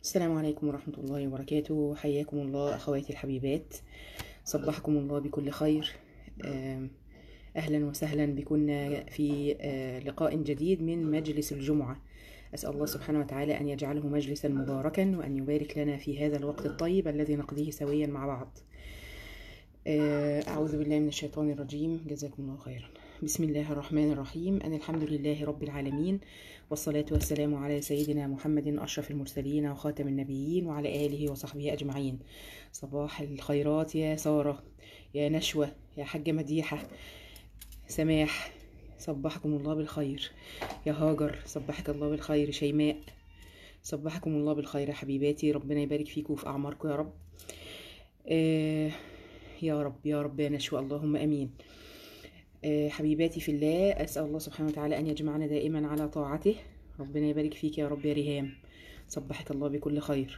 السلام عليكم ورحمة الله وبركاته حياكم الله أخواتي الحبيبات صبحكم الله بكل خير آم، أهلا وسهلا بكم في آه، لقاء جديد من مجلس الجمعة أسأل الله سبحانه وتعالى أن يجعله مجلسا مباركا وأن يبارك لنا في هذا الوقت الطيب الذي نقضيه سويا مع بعض آه، أعوذ بالله من الشيطان الرجيم جزاكم الله خيرا بسم الله الرحمن الرحيم أن الحمد لله رب العالمين والصلاة والسلام على سيدنا محمد أشرف المرسلين وخاتم النبيين وعلى آله وصحبه أجمعين صباح الخيرات يا سارة يا نشوة يا حاجة مديحة سماح صبحكم الله بالخير يا هاجر صبحك الله بالخير شيماء صبحكم الله بالخير يا حبيباتي ربنا يبارك فيكم وفي أعماركم يا رب آه يا رب يا رب يا نشوة اللهم أمين آه، حبيباتي في الله أسأل الله سبحانه وتعالى أن يجمعنا دائما على طاعته ربنا يبارك فيك يا رب يا ريهام صبحك الله بكل خير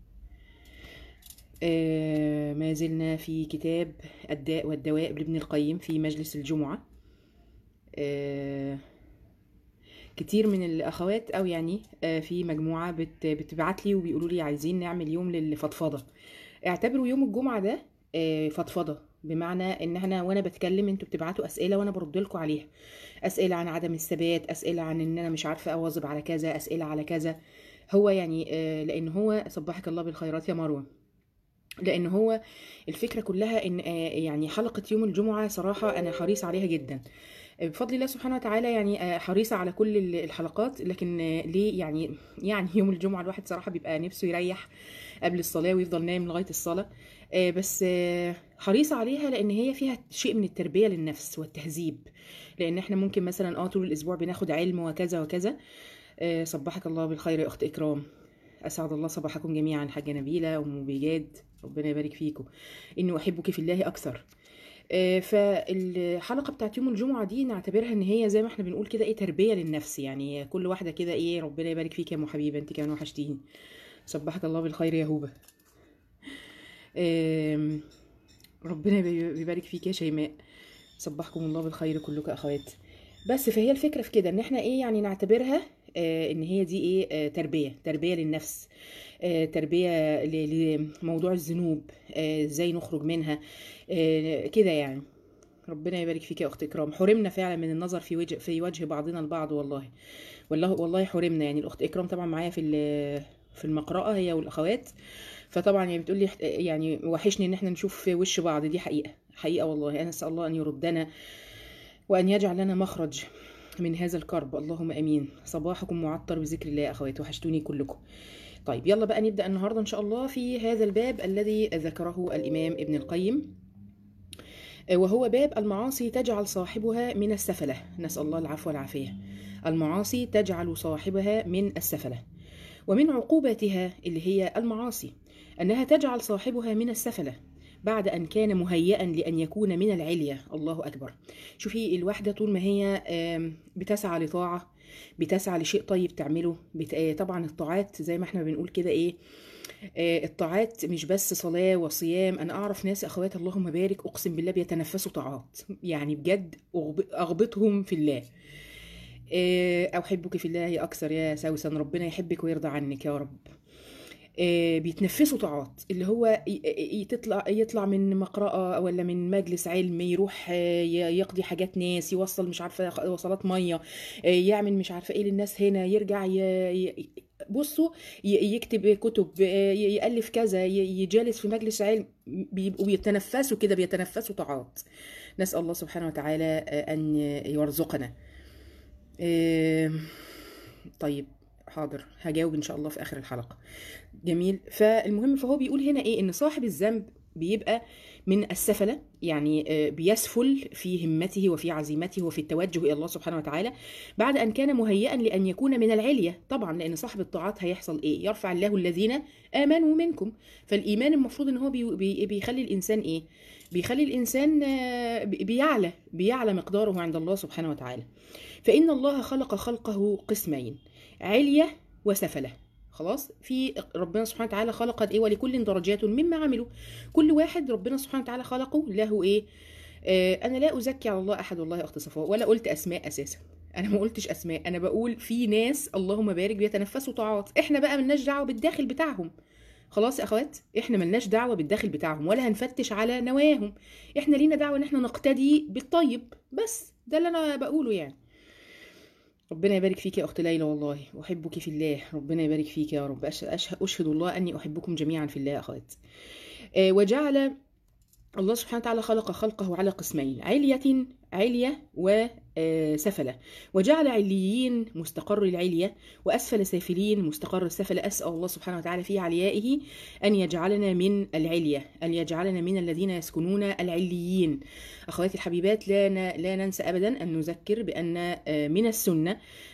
آه، ما زلنا في كتاب الداء والدواء لابن القيم في مجلس الجمعة آه، كتير من الأخوات أو يعني آه، في مجموعة بت بتبعت لي وبيقولوا لي عايزين نعمل يوم للفضفضة اعتبروا يوم الجمعة ده آه، فضفضة بمعنى ان انا وانا بتكلم انتوا بتبعتوا اسئله وانا برد لكم عليها اسئله عن عدم الثبات اسئله عن ان انا مش عارفه اواظب على كذا اسئله على كذا هو يعني آه، لان هو صبحك الله بالخيرات يا مروه لان هو الفكره كلها ان آه، يعني حلقه يوم الجمعه صراحه انا حريص عليها جدا آه، بفضل الله سبحانه وتعالى يعني آه، حريصه على كل ال- الحلقات لكن آه، ليه يعني يعني يوم الجمعه الواحد صراحه بيبقى نفسه يريح قبل الصلاه ويفضل نايم لغايه الصلاه آه، بس آه، حريصه عليها لان هي فيها شيء من التربيه للنفس والتهذيب لان احنا ممكن مثلا اه طول الاسبوع بناخد علم وكذا وكذا آه، صبحك الله بالخير يا اخت اكرام اسعد الله صباحكم جميعا حاجه نبيله ام بجاد ربنا يبارك فيكم اني احبك في الله اكثر آه، فالحلقه بتاعت يوم الجمعه دي نعتبرها ان هي زي ما احنا بنقول كده ايه تربيه للنفس يعني كل واحده كده ايه ربنا يبارك فيك يا ام حبيبه انت كمان وحشتيني صبحك الله بالخير يا هوبه آم، ربنا يبارك فيك يا شيماء صبحكم الله بالخير كلكم اخوات بس فهي الفكره في كده ان احنا ايه يعني نعتبرها آه ان هي دي ايه آه تربيه تربيه للنفس آه تربيه ل- لموضوع الذنوب آه، ازاي نخرج منها آه كده يعني ربنا يبارك فيك يا اخت اكرام حرمنا فعلا من النظر في وجه في وجه بعضنا البعض والله والله والله حرمنا يعني الاخت اكرام طبعا معايا في ال- في المقرأة هي والاخوات فطبعا يعني بتقول لي يعني وحشني ان احنا نشوف وش بعض دي حقيقة حقيقة والله انا اسال الله ان يردنا وان يجعل لنا مخرج من هذا الكرب اللهم امين صباحكم معطر بذكر الله يا اخوات وحشتوني كلكم طيب يلا بقى نبدأ النهاردة ان شاء الله في هذا الباب الذي ذكره الامام ابن القيم وهو باب المعاصي تجعل صاحبها من السفلة نسأل الله العفو والعافية المعاصي تجعل صاحبها من السفلة ومن عقوباتها اللي هي المعاصي أنها تجعل صاحبها من السفلة بعد أن كان مهيئا لأن يكون من العلية الله أكبر شوفي الواحدة طول ما هي آم، بتسعى لطاعة بتسعى لشيء طيب تعمله بت... آه، طبعا الطاعات زي ما احنا بنقول كده ايه آه، الطاعات مش بس صلاة وصيام أنا أعرف ناس أخوات اللهم بارك أقسم بالله بيتنفسوا طاعات يعني بجد أغب- أغبطهم في الله آه، أحبك في الله أكثر يا سوسن ربنا يحبك ويرضى عنك يا رب آه، بيتنفسوا طاعات اللي هو ي- ي- تطلع يطلع من مقرأة ولا من مجلس علم يروح آه، ي- يقضي حاجات ناس يوصل مش عارفة وصلات مية آه، يعمل مش عارفة ايه للناس هنا يرجع ي... ي... بصوا ي- يكتب كتب آه، ي- يألف كذا ي- يجالس في مجلس علم بيبقوا بيتنفسوا كده بيتنفسوا طاعات نسأل الله سبحانه وتعالى آه، أن يرزقنا آم، طيب حاضر هجاوب ان شاء الله في اخر الحلقه جميل فالمهم فهو بيقول هنا ايه ان صاحب الذنب بيبقى من السفله يعني آه، بيسفل في همته وفي عزيمته وفي التوجه الى الله سبحانه وتعالى بعد ان كان مهيئا لان يكون من العليه طبعا لان صاحب الطاعات هيحصل ايه يرفع الله الذين امنوا منكم فالايمان المفروض ان هو بي بي بيخلي الانسان ايه بيخلي الانسان آه، بي- بيعلى بيعلى مقداره عند الله سبحانه وتعالى فإن الله خلق خلقه قسمين علية وسفلة خلاص في ربنا سبحانه وتعالى خلق ايه ولكل درجات مما عملوا كل واحد ربنا سبحانه وتعالى خلقه له ايه آه انا لا ازكي على الله احد والله يا اخت صفاء ولا قلت اسماء اساسا انا ما قلتش اسماء انا بقول في ناس اللهم بارك بيتنفسوا طاعات احنا بقى ملناش دعوه بالداخل بتاعهم خلاص يا اخوات احنا ملناش دعوه بالداخل بتاعهم ولا هنفتش على نواهم احنا لينا دعوه ان احنا نقتدي بالطيب بس ده اللي انا بقوله يعني ربنا يبارك فيك يا اخت ليلى والله احبك في الله ربنا يبارك فيك يا رب أش- أش- اشهد الله اني احبكم جميعا في الله يا اخوات آه، وجعل الله سبحانه وتعالى خلق خلقه على قسمين علية علية وسفلة وجعل عليين مستقر العلية وأسفل سافلين مستقر السفلة أسأل الله سبحانه وتعالى في عليائه أن يجعلنا من العلية أن يجعلنا من الذين يسكنون العليين أخواتي الحبيبات لا ن- لا ننسى أبدا أن نذكر بأن آه، من السنة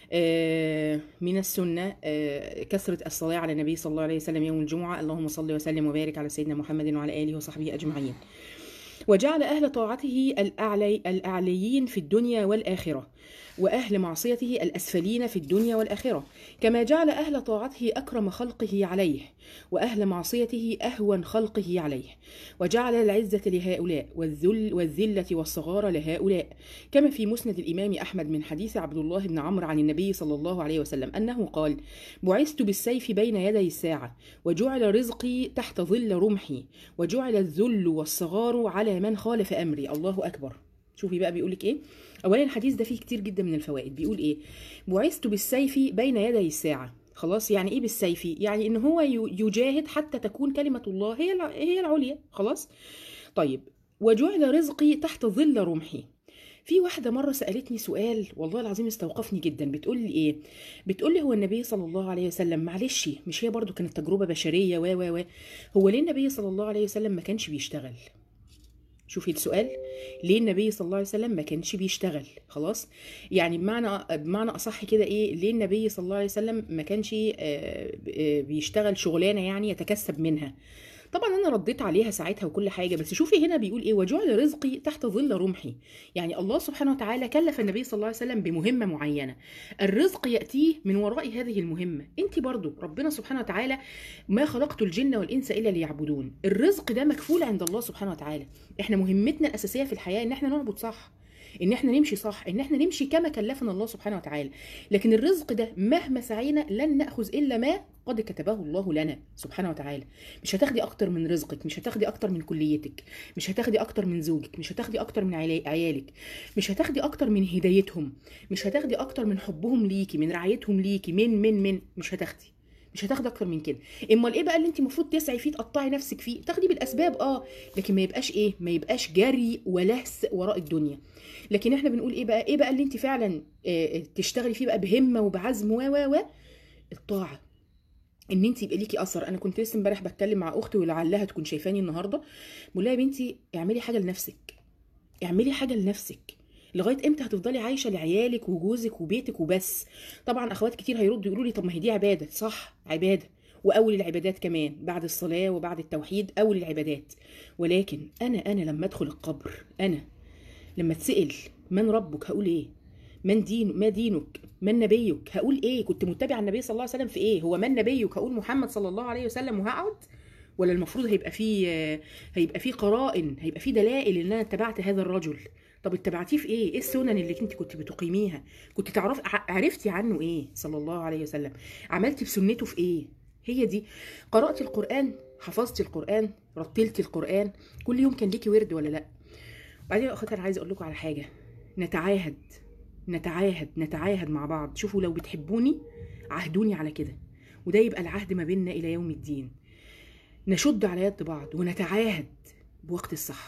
آه، من السنة آه، كثرة الصلاة على النبي صلى الله عليه وسلم يوم الجمعة اللهم صل وسلم وبارك على سيدنا محمد وعلى آله وصحبه أجمعين وجعل أهل طاعته الأعلي الأعليين في الدنيا والآخرة وأهل معصيته الأسفلين في الدنيا والآخرة كما جعل أهل طاعته أكرم خلقه عليه وأهل معصيته أهون خلقه عليه وجعل العزة لهؤلاء والذل والذلة والصغار لهؤلاء كما في مسند الإمام أحمد من حديث عبد الله بن عمرو عن النبي صلى الله عليه وسلم أنه قال بعثت بالسيف بين يدي الساعة وجعل رزقي تحت ظل رمحي وجعل الذل والصغار على من خالف أمري الله أكبر شوفي بقى بيقولك إيه أولا الحديث ده فيه كتير جدا من الفوائد بيقول إيه بعثت بالسيف بين يدي الساعة خلاص يعني ايه بالسيف يعني ان هو ي- يجاهد حتى تكون كلمة الله هي الع- هي العليا خلاص طيب وجعل رزقي تحت ظل رمحي في واحدة مرة سألتني سؤال والله العظيم استوقفني جدا بتقول لي ايه بتقول لي هو النبي صلى الله عليه وسلم معلش مش هي برضو كانت تجربة بشرية و و و هو ليه النبي صلى الله عليه وسلم ما كانش بيشتغل شوفي السؤال ليه النبي صلى الله عليه وسلم ما كانش بيشتغل خلاص يعني بمعنى بمعنى اصح كده ايه ليه النبي صلى الله عليه وسلم ما كانش آه، آه، بيشتغل شغلانه يعني يتكسب منها طبعا انا رديت عليها ساعتها وكل حاجه بس شوفي هنا بيقول ايه وجعل رزقي تحت ظل رمحي يعني الله سبحانه وتعالى كلف النبي صلى الله عليه وسلم بمهمه معينه الرزق ياتيه من وراء هذه المهمه انت برضو ربنا سبحانه وتعالى ما خلقت الجن والانس الا ليعبدون الرزق ده مكفول عند الله سبحانه وتعالى احنا مهمتنا الاساسيه في الحياه ان احنا نعبد صح ان احنا نمشي صح ان احنا نمشي كما كلفنا الله سبحانه وتعالى لكن الرزق ده مهما سعينا لن ناخذ الا ما قد كتبه الله لنا سبحانه وتعالى مش هتاخدي اكتر من رزقك مش هتاخدي اكتر من كليتك مش هتاخدي اكتر من زوجك مش هتاخدي اكتر من عيلا- عيالك مش هتاخدي اكتر من هدايتهم مش هتاخدي اكتر من حبهم ليكي من رعايتهم ليكي من من من مش هتاخدي مش هتاخدي اكتر من كده امال ايه بقى اللي انت المفروض تسعي فيه تقطعي نفسك فيه تاخدي بالاسباب اه لكن ما يبقاش ايه ما يبقاش جري ولهس وراء الدنيا لكن احنا بنقول ايه بقى ايه بقى اللي انت فعلا آه، تشتغلي فيه بقى بهمه وبعزم و و و الطاعه ان انت يبقى ليكي اثر انا كنت لسه امبارح بتكلم مع اختي ولعلها تكون شايفاني النهارده بقول لها يا بنتي اعملي حاجه لنفسك اعملي حاجه لنفسك لغايه امتى هتفضلي عايشه لعيالك وجوزك وبيتك وبس طبعا اخوات كتير هيردوا يقولوا لي طب ما هي دي عباده صح عباده واول العبادات كمان بعد الصلاه وبعد التوحيد اول العبادات ولكن انا انا لما ادخل القبر انا لما اتسال من ربك هقول ايه من دين ما دينك من نبيك هقول ايه كنت متبع النبي صلى الله عليه وسلم في ايه هو من نبيك هقول محمد صلى الله عليه وسلم وهقعد ولا المفروض هيبقى فيه هيبقى فيه قرائن هيبقى فيه دلائل ان انا اتبعت هذا الرجل طب اتبعتيه في ايه ايه السنن اللي انت كنت بتقيميها كنت تعرف ع- عرفتي عنه ايه صلى الله عليه وسلم عملتي بسنته في ايه هي دي قرأت القرآن حفظتي القرآن رتلتي القرآن كل يوم كان ليكي ورد ولا لا بعدين يا اخواتي انا عايزه اقول لكم على حاجه نتعاهد نتعاهد نتعاهد مع بعض شوفوا لو بتحبوني عهدوني على كده وده يبقى العهد ما بيننا الى يوم الدين نشد على يد بعض ونتعاهد بوقت السحر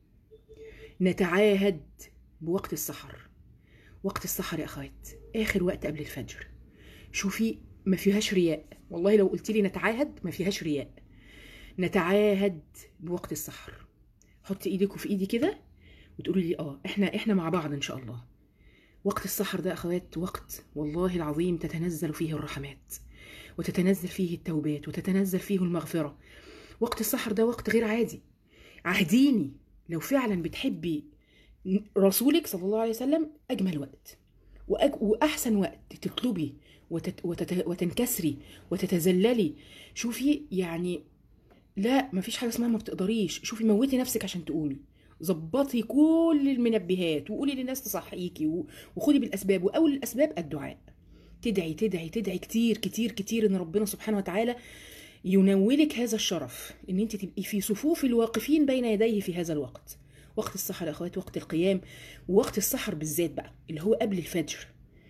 نتعاهد بوقت السحر وقت السحر يا اخوات اخر وقت قبل الفجر شوفي ما فيهاش رياء والله لو قلت لي نتعاهد ما فيهاش رياء نتعاهد بوقت السحر حطي ايديكوا في ايدي كده وتقولي لي اه احنا احنا مع بعض ان شاء الله وقت السحر ده اخوات وقت والله العظيم تتنزل فيه الرحمات وتتنزل فيه التوبات وتتنزل فيه المغفرة وقت السحر ده وقت غير عادي عهديني لو فعلا بتحبي رسولك صلى الله عليه وسلم أجمل وقت وأج... وأحسن وقت تطلبي وتت... وتت... وتنكسري وتتذللي شوفي يعني لا مفيش حاجة اسمها ما بتقدريش شوفي موتي نفسك عشان تقومي ظبطي كل المنبهات وقولي للناس تصحيكي و- وخدي بالاسباب واول الاسباب الدعاء تدعي تدعي تدعي كتير كتير كتير ان ربنا سبحانه وتعالى ينولك هذا الشرف ان انت تبقي في صفوف الواقفين بين يديه في هذا الوقت وقت السحر يا اخوات وقت القيام ووقت السحر بالذات بقى اللي هو قبل الفجر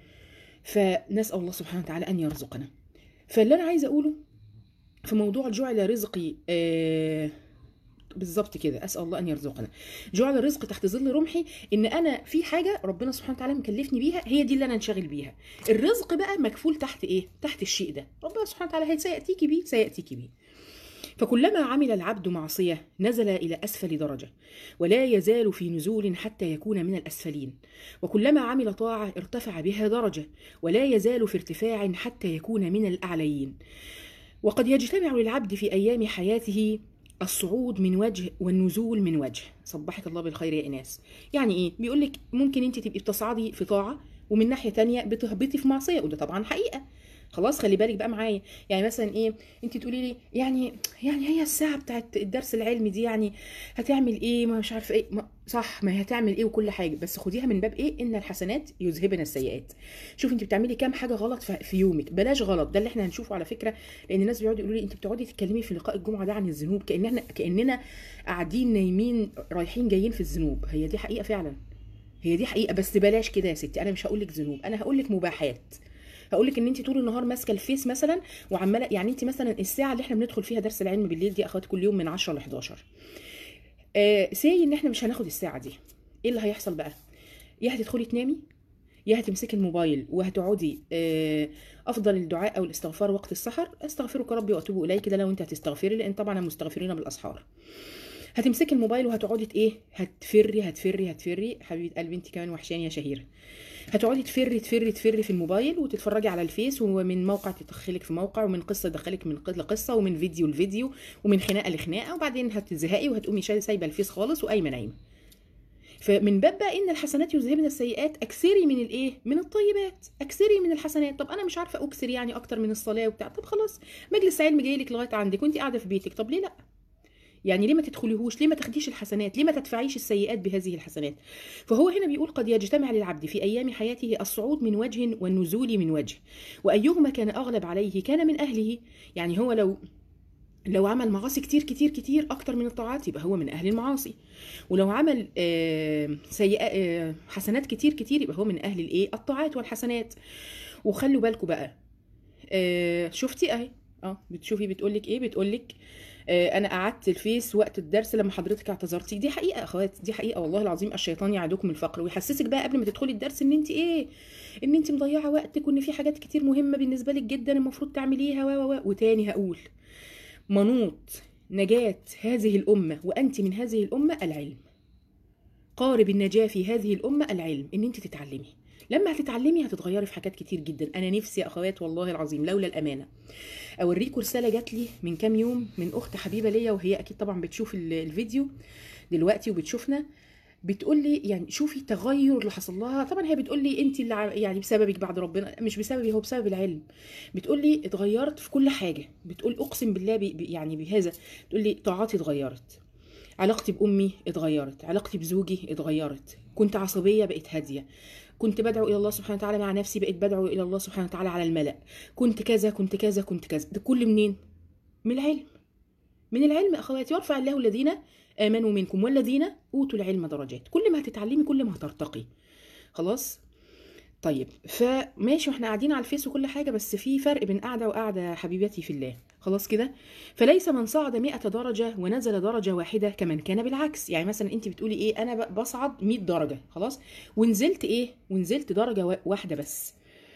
فنسال الله سبحانه وتعالى ان يرزقنا فاللي انا عايزه اقوله في موضوع جعل رزقي آه بالظبط كده اسال الله ان يرزقنا جعل الرزق تحت ظل رمحي ان انا في حاجه ربنا سبحانه وتعالى مكلفني بيها هي دي اللي انا انشغل بيها الرزق بقى مكفول تحت ايه تحت الشيء ده ربنا سبحانه وتعالى هي سياتيكي بيه سياتيكي بيه فكلما عمل العبد معصيه نزل الى اسفل درجه ولا يزال في نزول حتى يكون من الاسفلين وكلما عمل طاعه ارتفع بها درجه ولا يزال في ارتفاع حتى يكون من الاعليين وقد يجتمع للعبد في ايام حياته الصعود من وجه والنزول من وجه صبحك الله بالخير يا إناس يعني إيه بيقول لك ممكن أنت تبقي بتصعدي في طاعة ومن ناحية تانية بتهبطي في معصية وده طبعا حقيقة خلاص خلي بالك بقى معايا يعني مثلا ايه انت تقولي لي يعني يعني هي الساعه بتاعت الدرس العلمي دي يعني هتعمل ايه ما مش عارفه ايه ما صح ما هي هتعمل ايه وكل حاجه بس خديها من باب ايه ان الحسنات يذهبن السيئات شوفي انت بتعملي كام حاجه غلط في في يومك بلاش غلط ده اللي احنا هنشوفه على فكره لان الناس بيقعدوا يقولوا لي انت بتقعدي تتكلمي في لقاء الجمعه ده عن الذنوب كاننا كاننا قاعدين نايمين رايحين جايين في الذنوب هي دي حقيقه فعلا هي دي حقيقه بس بلاش كده يا ستي انا مش هقول لك ذنوب انا هقول لك مباحات هقول لك ان انت طول النهار ماسكه الفيس مثلا وعماله يعني انت مثلا الساعه اللي احنا بندخل فيها درس العلم بالليل دي اخوات كل يوم من 10 ل 11 آه ساي ان احنا مش هناخد الساعه دي ايه اللي هيحصل بقى يا هتدخلي تنامي يا هتمسكي الموبايل وهتقعدي آه، افضل الدعاء او الاستغفار وقت السحر استغفرك ربي واتوب اليك ده لو انت هتستغفري لان طبعا المستغفرين بالاسحار هتمسكي الموبايل وهتقعدي ت- ايه هتفري هتفري هتفري حبيبه قلبي انت كمان وحشاني يا شهيره هتقعدي تفري تفري تفري في الموبايل وتتفرجي على الفيس ومن موقع تدخلك في موقع ومن قصه تدخلك من قصه لقصه ومن فيديو لفيديو ومن خناقه لخناقه وبعدين هتزهقي وهتقومي شايله سايبه الفيس خالص وقايمه نايمه فمن باب بقى ان الحسنات يذهبن السيئات اكثري من الايه من الطيبات اكثري من الحسنات طب انا مش عارفه اكثر يعني اكتر من الصلاه وبتاع طب خلاص مجلس علم جاي لك لغايه عندك وانت قاعده في بيتك طب ليه لا يعني ليه ما تدخليهوش ليه ما تاخديش الحسنات ليه ما تدفعيش السيئات بهذه الحسنات فهو هنا بيقول قد يجتمع للعبد في ايام حياته الصعود من وجه والنزول من وجه وايهما كان اغلب عليه كان من اهله يعني هو لو لو عمل معاصي كتير كتير كتير اكتر من الطاعات يبقى هو من اهل المعاصي ولو عمل آه، سيئة آه، حسنات كتير كتير يبقى هو من اهل الايه الطاعات والحسنات وخلوا بالكم بقى آه، شفتي اهي اه بتشوفي بتقولك ايه بتقولك آه، انا قعدت الفيس وقت الدرس لما حضرتك اعتذرتي دي حقيقه يا اخوات دي حقيقه والله العظيم الشيطان يعدكم الفقر ويحسسك بقى قبل ما تدخلي الدرس ان انت ايه ان انت مضيعه وقتك وان في حاجات كتير مهمه بالنسبه لك جدا المفروض تعمليها و و و وتاني هقول منوط نجاة هذه الأمة وأنت من هذه الأمة العلم قارب النجاة في هذه الأمة العلم إن أنت تتعلمي لما هتتعلمي هتتغيري في حاجات كتير جدا أنا نفسي يا أخوات والله العظيم لولا الأمانة أوريكم رسالة جات لي من كام يوم من أخت حبيبة ليا وهي أكيد طبعا بتشوف ال- الفيديو دلوقتي وبتشوفنا بتقول لي يعني شوفي التغير اللي حصل لها طبعا هي بتقول لي انت اللي ع- يعني بسببك بعد ربنا مش بسببي هو بسبب العلم بتقول لي اتغيرت في كل حاجه بتقول اقسم بالله ب- ب- يعني بهذا تقول لي طاعاتي اتغيرت علاقتي بامي اتغيرت علاقتي بزوجي اتغيرت كنت عصبيه بقيت هاديه كنت بدعو الى الله سبحانه وتعالى مع نفسي بقيت بدعو الى الله سبحانه وتعالى على الملأ كنت كذا كنت كذا كنت كذا ده كل منين من العلم من العلم اخواتي يرفع الله الذين امنوا منكم والذين اوتوا العلم درجات كل ما هتتعلمي كل ما هترتقي خلاص طيب فماشي واحنا قاعدين على الفيس وكل حاجه بس في فرق بين قاعده وقاعده حبيبتي في الله خلاص كده فليس من صعد 100 درجه ونزل درجه واحده كمن كان بالعكس يعني مثلا انت بتقولي ايه انا ب- بصعد 100 درجه خلاص ونزلت ايه ونزلت درجه وا- واحده بس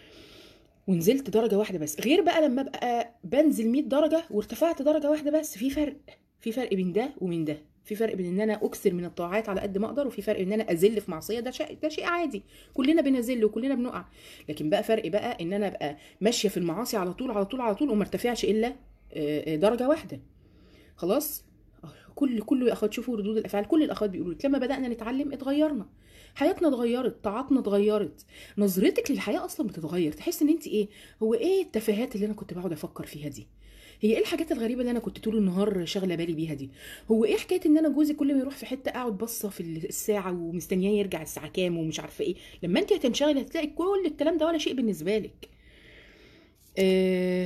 ونزلت درجه واحده بس غير بقى لما ابقى بنزل 100 درجه وارتفعت درجه واحده بس في فرق في فرق بين ده ومن ده في فرق بين ان انا اكثر من الطاعات على قد ما اقدر وفي فرق ان انا ازل في معصيه ده شيء ده شيء عادي كلنا بنزل وكلنا بنقع لكن بقى فرق بقى ان انا ابقى ماشيه في المعاصي على طول على طول على طول وما ارتفعش الا آه، آه، درجه واحده خلاص كل كله يا اخوات شوفوا ردود الافعال كل الاخوات بيقولوا لك لما بدانا نتعلم اتغيرنا حياتنا اتغيرت طاعاتنا اتغيرت نظرتك للحياه اصلا بتتغير تحس ان انت ايه هو ايه التفاهات اللي انا كنت بقعد افكر فيها دي هي ايه الحاجات الغريبه اللي انا كنت طول النهار شاغله بالي بيها دي هو ايه حكايه ان انا جوزي كل ما يروح في حته اقعد باصه في الساعه ومستنياه يرجع الساعه كام ومش عارفه ايه لما انت هتنشغلي هتلاقي كل الكلام ده ولا شيء بالنسبه لك آه...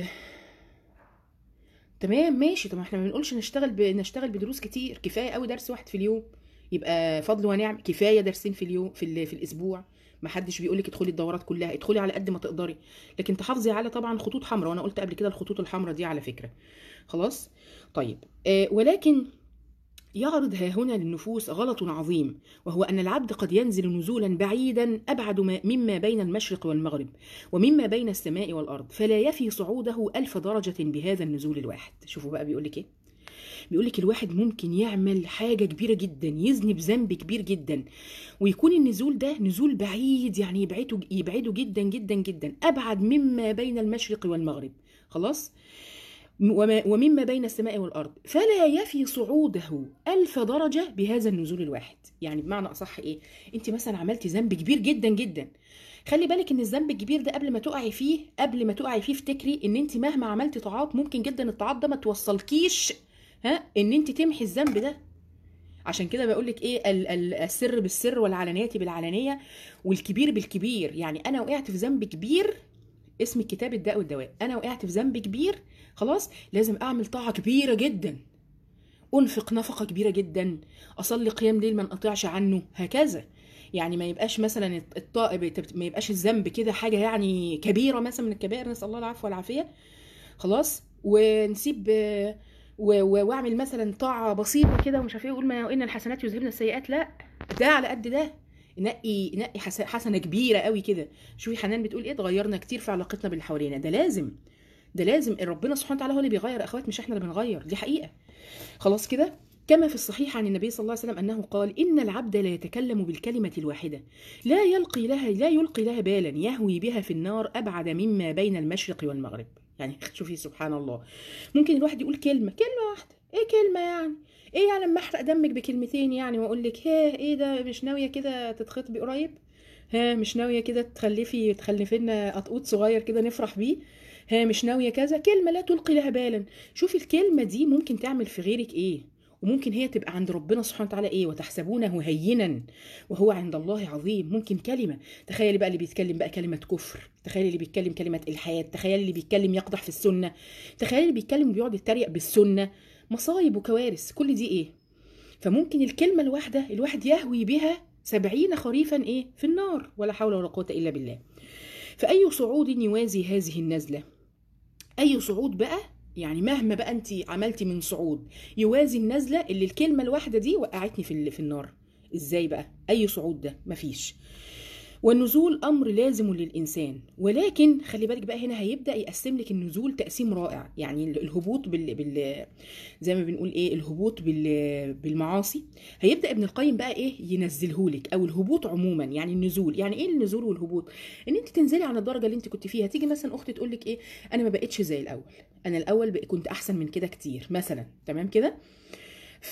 تمام ماشي طب ما احنا ما بنقولش نشتغل ب... نشتغل بدروس كتير كفايه قوي درس واحد في اليوم يبقى فضل ونعم كفايه درسين في اليوم في, ال... في الاسبوع ما حدش بيقول لك ادخلي الدورات كلها ادخلي على قد ما تقدري لكن تحافظي على طبعا خطوط حمراء وانا قلت قبل كده الخطوط الحمراء دي على فكره خلاص طيب آه ولكن يعرض ها هنا للنفوس غلط عظيم وهو أن العبد قد ينزل نزولا بعيدا أبعد مما بين المشرق والمغرب ومما بين السماء والأرض فلا يفي صعوده ألف درجة بهذا النزول الواحد شوفوا بقى بيقول لك إيه بيقول لك الواحد ممكن يعمل حاجة كبيرة جدا يذنب ذنب كبير جدا ويكون النزول ده نزول بعيد يعني يبعده يبعده جدا جدا جدا أبعد مما بين المشرق والمغرب خلاص ومما بين السماء والأرض فلا يفي صعوده ألف درجة بهذا النزول الواحد يعني بمعنى أصح إيه أنت مثلا عملتي ذنب كبير جدا جدا خلي بالك ان الذنب الكبير ده قبل ما تقعي فيه قبل ما تقعي فيه افتكري ان انت مهما عملتي طاعات ممكن جدا الطاعات ده ما توصلكيش ها ان انت تمحي الذنب ده عشان كده بقول لك ايه ال- ال- السر بالسر والعلانيه بالعلانيه والكبير بالكبير يعني انا وقعت في ذنب كبير اسم الكتاب الداء والدواء انا وقعت في ذنب كبير خلاص لازم اعمل طاعه كبيره جدا انفق نفقه كبيره جدا اصلي قيام ليل ما انقطعش عنه هكذا يعني ما يبقاش مثلا الطائب ما يبقاش الذنب كده حاجه يعني كبيره مثلا من الكبائر نسال الله العفو والعافيه خلاص ونسيب واعمل مثلا طاعه بسيطه كده ومش عارف ايه يقول ما ان الحسنات يذهبن السيئات لا ده على قد ده نقي نقي حسنه كبيره قوي كده شوفي حنان بتقول ايه اتغيرنا كتير في علاقتنا باللي حوالينا ده لازم ده لازم ربنا سبحانه وتعالى هو اللي بيغير اخوات مش احنا اللي بنغير دي حقيقه خلاص كده كما في الصحيح عن النبي صلى الله عليه وسلم انه قال ان العبد لا يتكلم بالكلمه الواحده لا يلقي لها لا يلقي لها بالا يهوي بها في النار ابعد مما بين المشرق والمغرب يعني شوفي سبحان الله ممكن الواحد يقول كلمه كلمه واحده ايه كلمه يعني ايه يعني لما احرق دمك بكلمتين يعني واقول لك ها ايه ده مش ناويه كده تتخطبي قريب ها مش ناويه كده تخلفي تخلفي لنا قطقوط صغير كده نفرح بيه ها مش ناويه كذا كلمه لا تلقي لها بالا شوفي الكلمه دي ممكن تعمل في غيرك ايه وممكن هي تبقى عند ربنا سبحانه وتعالى ايه وتحسبونه هينا وهو عند الله عظيم ممكن كلمه تخيلي بقى اللي بيتكلم بقى كلمه كفر تخيلي اللي بيتكلم كلمه الحاد تخيلي اللي بيتكلم يقدح في السنه تخيلي اللي بيتكلم بيقعد يتريق بالسنه مصايب وكوارث كل دي ايه فممكن الكلمه الواحده الواحد يهوي بها سبعين خريفا ايه في النار ولا حول ولا قوه الا بالله فاي صعود يوازي هذه النزله اي صعود بقى يعني مهما بقى انت عملتي من صعود يوازي النزله اللي الكلمه الواحده دي وقعتني في في النار ازاي بقى اي صعود ده مفيش والنزول امر لازم للانسان ولكن خلي بالك بقى هنا هيبدا يقسم لك النزول تقسيم رائع يعني الهبوط بال, بال... زي ما بنقول ايه الهبوط بال... بالمعاصي هيبدا ابن القيم بقى ايه ينزله لك او الهبوط عموما يعني النزول يعني ايه النزول والهبوط ان انت تنزلي عن الدرجه اللي انت كنت فيها تيجي مثلا اختي تقول لك ايه انا ما بقتش زي الاول انا الاول بقى كنت احسن من كده كتير مثلا تمام كده ف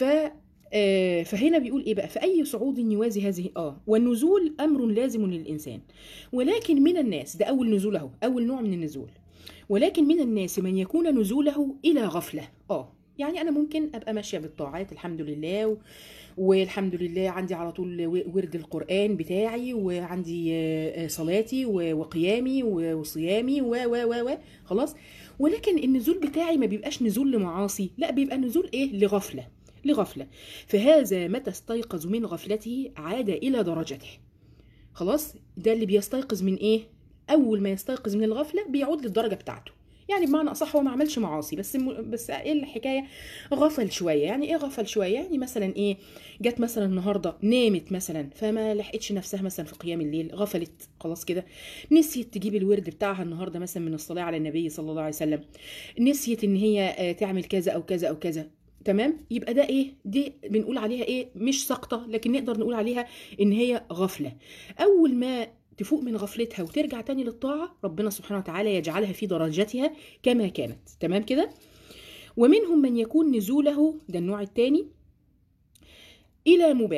آه فهنا بيقول ايه بقى فاي صعود يوازي هذه اه والنزول امر لازم للانسان ولكن من الناس ده اول نزول اهو اول نوع من النزول ولكن من الناس من يكون نزوله الى غفله اه يعني انا ممكن ابقى ماشيه بالطاعات الحمد لله و... والحمد لله عندي على طول ورد القران بتاعي وعندي صلاتي وقيامي وصيامي و و و و خلاص ولكن النزول بتاعي ما بيبقاش نزول لمعاصي لا بيبقى نزول ايه لغفله لغفلة فهذا متى استيقظ من غفلته عاد إلى درجته خلاص ده اللي بيستيقظ من إيه أول ما يستيقظ من الغفلة بيعود للدرجة بتاعته يعني بمعنى اصح هو ما عملش معاصي بس م... بس ايه الحكايه غفل شويه يعني ايه غفل شويه يعني مثلا ايه جت مثلا النهارده نامت مثلا فما لحقتش نفسها مثلا في قيام الليل غفلت خلاص كده نسيت تجيب الورد بتاعها النهارده مثلا من الصلاه على النبي صلى الله عليه وسلم نسيت ان هي تعمل كذا او كذا او كذا تمام يبقى ده ايه دي بنقول عليها ايه مش سقطه لكن نقدر نقول عليها ان هي غفله اول ما تفوق من غفلتها وترجع تاني للطاعه ربنا سبحانه وتعالى يجعلها في درجتها كما كانت تمام كده ومنهم من يكون نزوله ده النوع الثاني الى مباح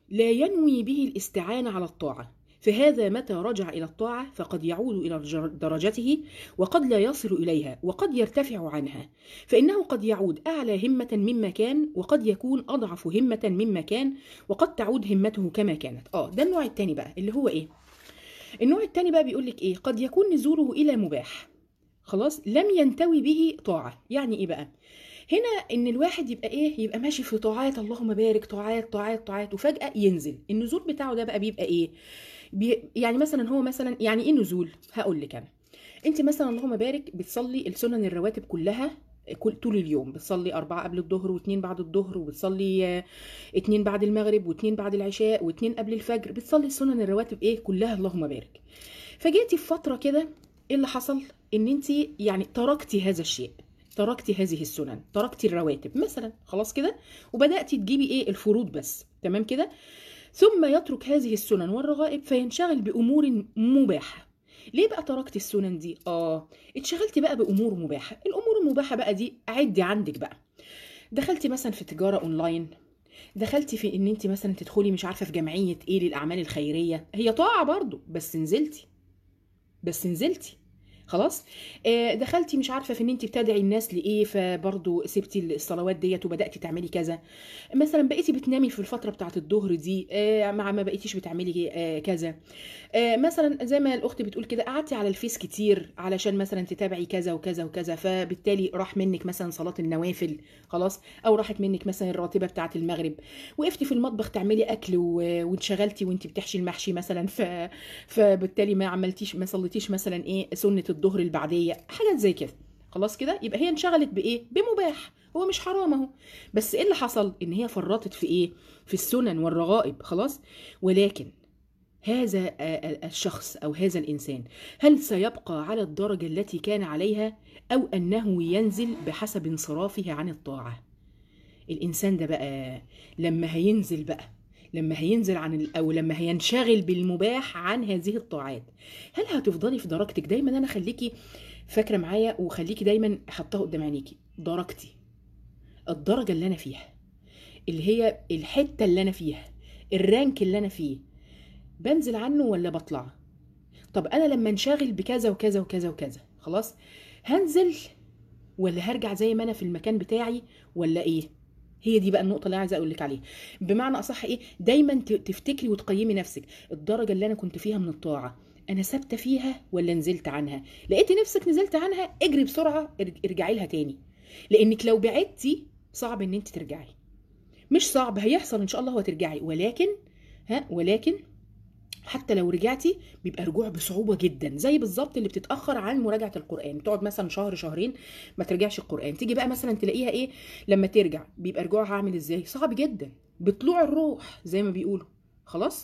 لا ينوي به الاستعانة على الطاعة فهذا متى رجع إلى الطاعة فقد يعود إلى جر- درجته وقد لا يصل إليها وقد يرتفع عنها فإنه قد يعود أعلى همة مما كان وقد يكون أضعف همة مما كان وقد تعود همته كما كانت آه ده النوع التاني بقى اللي هو إيه النوع التاني بقى بيقول لك إيه قد يكون نزوله إلى مباح خلاص لم ينتوي به طاعة يعني إيه بقى هنا ان الواحد يبقى ايه يبقى ماشي في طاعات اللهم بارك طاعات طاعات طاعات وفجاه ينزل النزول بتاعه ده بقى بيبقى ايه بي يعني مثلا هو مثلا يعني ايه نزول هقول لك انا انت مثلا اللهم بارك بتصلي السنن الرواتب كلها كل طول اليوم بتصلي أربعة قبل الظهر واثنين بعد الظهر وبتصلي آه، اتنين بعد المغرب واثنين بعد العشاء واثنين قبل الفجر بتصلي السنن الرواتب ايه كلها اللهم بارك فجيتي في فترة كده ايه اللي حصل ان انت يعني تركتي هذا الشيء تركتي هذه السنن تركتي الرواتب مثلا خلاص كده وبدأتي تجيبي ايه الفروض بس تمام كده ثم يترك هذه السنن والرغائب فينشغل بأمور مباحة ليه بقى تركت السنن دي اه اتشغلتي بقى بأمور مباحة الأمور المباحة بقى دي عدي عندك بقى دخلتي مثلا في تجارة اونلاين دخلتي في ان انت مثلا تدخلي مش عارفه في جمعيه ايه للاعمال الخيريه هي طاعه برضو بس نزلتي بس نزلتي خلاص آه، دخلتي مش عارفه في ان انت بتدعي الناس لايه فبرضه سبتي الصلوات ديت وبداتي تعملي كذا مثلا بقيتي بتنامي في الفتره بتاعه الظهر دي آه، مع ما بقيتيش بتعملي آه، كذا آه، مثلا زي ما الاخت بتقول كده قعدتي على الفيس كتير علشان مثلا تتابعي كذا وكذا وكذا فبالتالي راح منك مثلا صلاه النوافل خلاص او راحت منك مثلا الراتبه بتاعه المغرب وقفتي في المطبخ تعملي اكل و- وانشغلتي وانت بتحشي المحشي مثلا ف... فبالتالي ما عملتيش ما صليتيش مثلا ايه سنه الظهر البعديه حاجات زي كده خلاص كده يبقى هي انشغلت بايه بمباح هو مش حرام اهو بس ايه اللي حصل ان هي فرطت في ايه في السنن والرغائب خلاص ولكن هذا آه، آه، الشخص او هذا الانسان هل سيبقى على الدرجه التي كان عليها او انه ينزل بحسب انصرافه عن الطاعه الانسان ده بقى لما هينزل بقى لما هينزل عن ال- او لما هينشغل بالمباح عن هذه الطاعات هل هتفضلي في درجتك دايما انا خليكي فاكره معايا وخليكي دايما حطاها قدام عينيكي درجتي الدرجه اللي انا فيها اللي هي الحته اللي انا فيها الرانك اللي انا فيه بنزل عنه ولا بطلع طب انا لما انشغل بكذا وكذا وكذا وكذا خلاص هنزل ولا هرجع زي ما انا في المكان بتاعي ولا ايه هي دي بقى النقطه اللي انا عايزه اقول لك عليها بمعنى اصح ايه دايما ت- تفتكري وتقيمي نفسك الدرجه اللي انا كنت فيها من الطاعه انا ثابته فيها ولا نزلت عنها لقيتي نفسك نزلت عنها اجري بسرعه ارج- ارجعي لها تاني لانك لو بعدتي صعب ان انت ترجعي مش صعب هيحصل ان شاء الله وترجعي ولكن ها ولكن حتى لو رجعتي بيبقى رجوع بصعوبه جدا زي بالظبط اللي بتتاخر عن مراجعه القران بتقعد مثلا شهر شهرين ما ترجعش القران تيجي بقى مثلا تلاقيها ايه لما ترجع بيبقى رجوعها عامل ازاي صعب جدا بطلوع الروح زي ما بيقولوا خلاص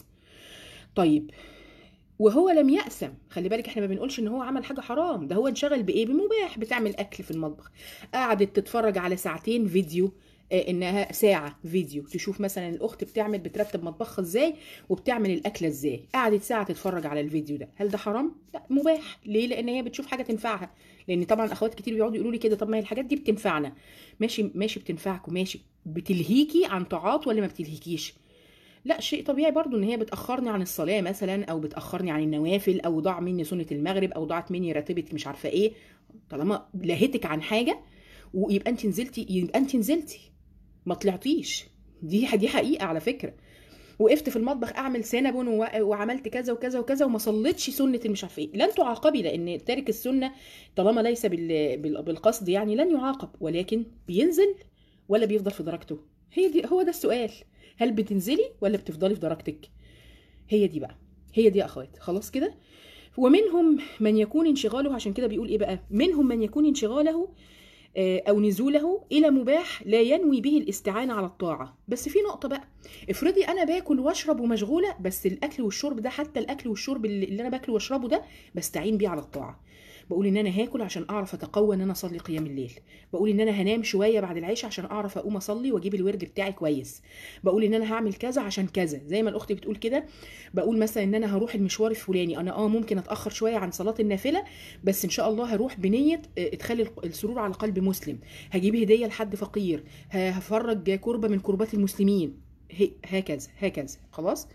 طيب وهو لم يأسم خلي بالك احنا ما بنقولش ان هو عمل حاجه حرام ده هو انشغل بايه بمباح بتعمل اكل في المطبخ قعدت تتفرج على ساعتين فيديو آه، انها ساعه فيديو تشوف مثلا الاخت بتعمل بترتب مطبخها ازاي وبتعمل الاكله ازاي قعدت ساعه تتفرج على الفيديو ده هل ده حرام لا مباح ليه لان هي بتشوف حاجه تنفعها لان طبعا اخوات كتير بيقعدوا يقولوا لي كده طب ما هي الحاجات دي بتنفعنا ماشي ماشي بتنفعكم ماشي بتلهيكي عن طاعات ولا ما بتلهيكيش لا شيء طبيعي برضو ان هي بتاخرني عن الصلاه مثلا او بتاخرني عن النوافل او ضاع مني سنه المغرب او ضاعت مني راتبه مش عارفه ايه طالما لهتك عن حاجه ويبقى انت نزلتي يبقى انت نزلتي ما طلعتيش دي دي حقيقه على فكره وقفت في المطبخ اعمل سينابون و- وعملت كذا وكذا وكذا وما صليتش سنه المش عارفه ايه لن تعاقبي لان تارك السنه طالما ليس بال- بال- بالقصد يعني لن يعاقب ولكن بينزل ولا بيفضل في درجته هي دي هو ده السؤال هل بتنزلي ولا بتفضلي في درجتك هي دي بقى هي دي يا اخوات خلاص كده ومنهم من يكون انشغاله عشان كده بيقول ايه بقى منهم من يكون انشغاله آه، او نزوله الى مباح لا ينوي به الاستعانه على الطاعه بس في نقطه بقى افرضي انا باكل واشرب ومشغوله بس الاكل والشرب ده حتى الاكل والشرب اللي اللي انا باكله واشربه ده بستعين بيه على الطاعه بقول ان انا هاكل عشان اعرف اتقوى ان انا اصلي قيام الليل بقول ان انا هنام شويه بعد العشاء عشان اعرف اقوم اصلي واجيب الورد بتاعي كويس بقول ان انا هعمل كذا عشان كذا زي ما الاخت بتقول كده بقول مثلا ان انا هروح المشوار الفلاني انا اه ممكن اتاخر شويه عن صلاه النافله بس ان شاء الله هروح بنيه آه، ادخال الق- السرور على قلب مسلم هجيب هديه لحد فقير ه- هفرج كربه من كربات المسلمين هي هكذا هكذا خلاص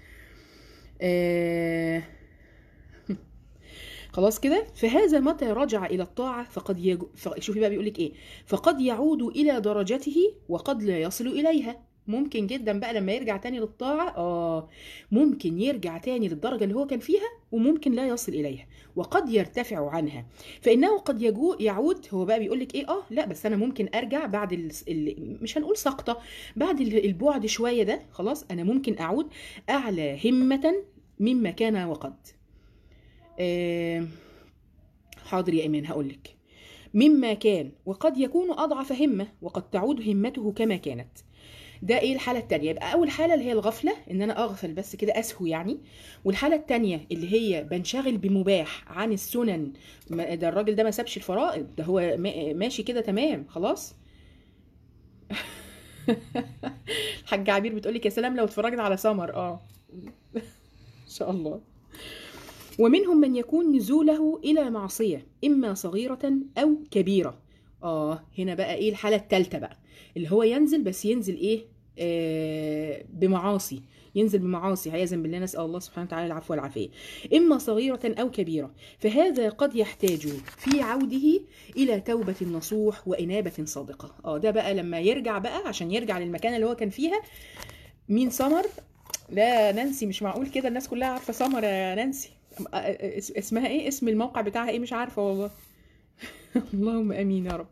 آه خلاص كده فهذا متى رجع الى الطاعه فقد يج... ف... شوفي بقى بيقول لك ايه فقد يعود الى درجته وقد لا يصل اليها ممكن جدا بقى لما يرجع تاني للطاعه اه ممكن يرجع تاني للدرجه اللي هو كان فيها وممكن لا يصل اليها وقد يرتفع عنها فانه قد يجو يعود هو بقى بيقول لك ايه اه لا بس انا ممكن ارجع بعد ال... ال... مش هنقول سقطه بعد ال- البعد شويه ده خلاص انا ممكن اعود اعلى همه مما كان وقد آه، حاضر يا ايمان هقول لك مما كان وقد يكون اضعف همه وقد تعود همته كما كانت ده ايه الحاله التانية يبقى اول حاله اللي هي الغفله ان انا اغفل بس كده اسهو يعني والحاله التانية اللي هي بنشغل بمباح عن السنن ما- ده الراجل ده ما سابش الفرائض ده هو ما- ماشي كده تمام خلاص الحاجة عبير بتقولك يا سلام لو اتفرجت على سمر اه ان شاء الله ومنهم من يكون نزوله إلى معصية إما صغيرة أو كبيرة آه هنا بقى إيه الحالة التالتة بقى اللي هو ينزل بس ينزل إيه آه بمعاصي ينزل بمعاصي عياذا بالله نسأل الله سبحانه وتعالى العفو والعافية إما صغيرة أو كبيرة فهذا قد يحتاج في عوده إلى توبة نصوح وإنابة صادقة آه ده بقى لما يرجع بقى عشان يرجع للمكان اللي هو كان فيها مين سمر لا نانسي مش معقول كده الناس كلها عارفة سمر يا نانسي اس- اسمها ايه اسم الموقع بتاعها ايه مش عارفه والله اللهم امين يا رب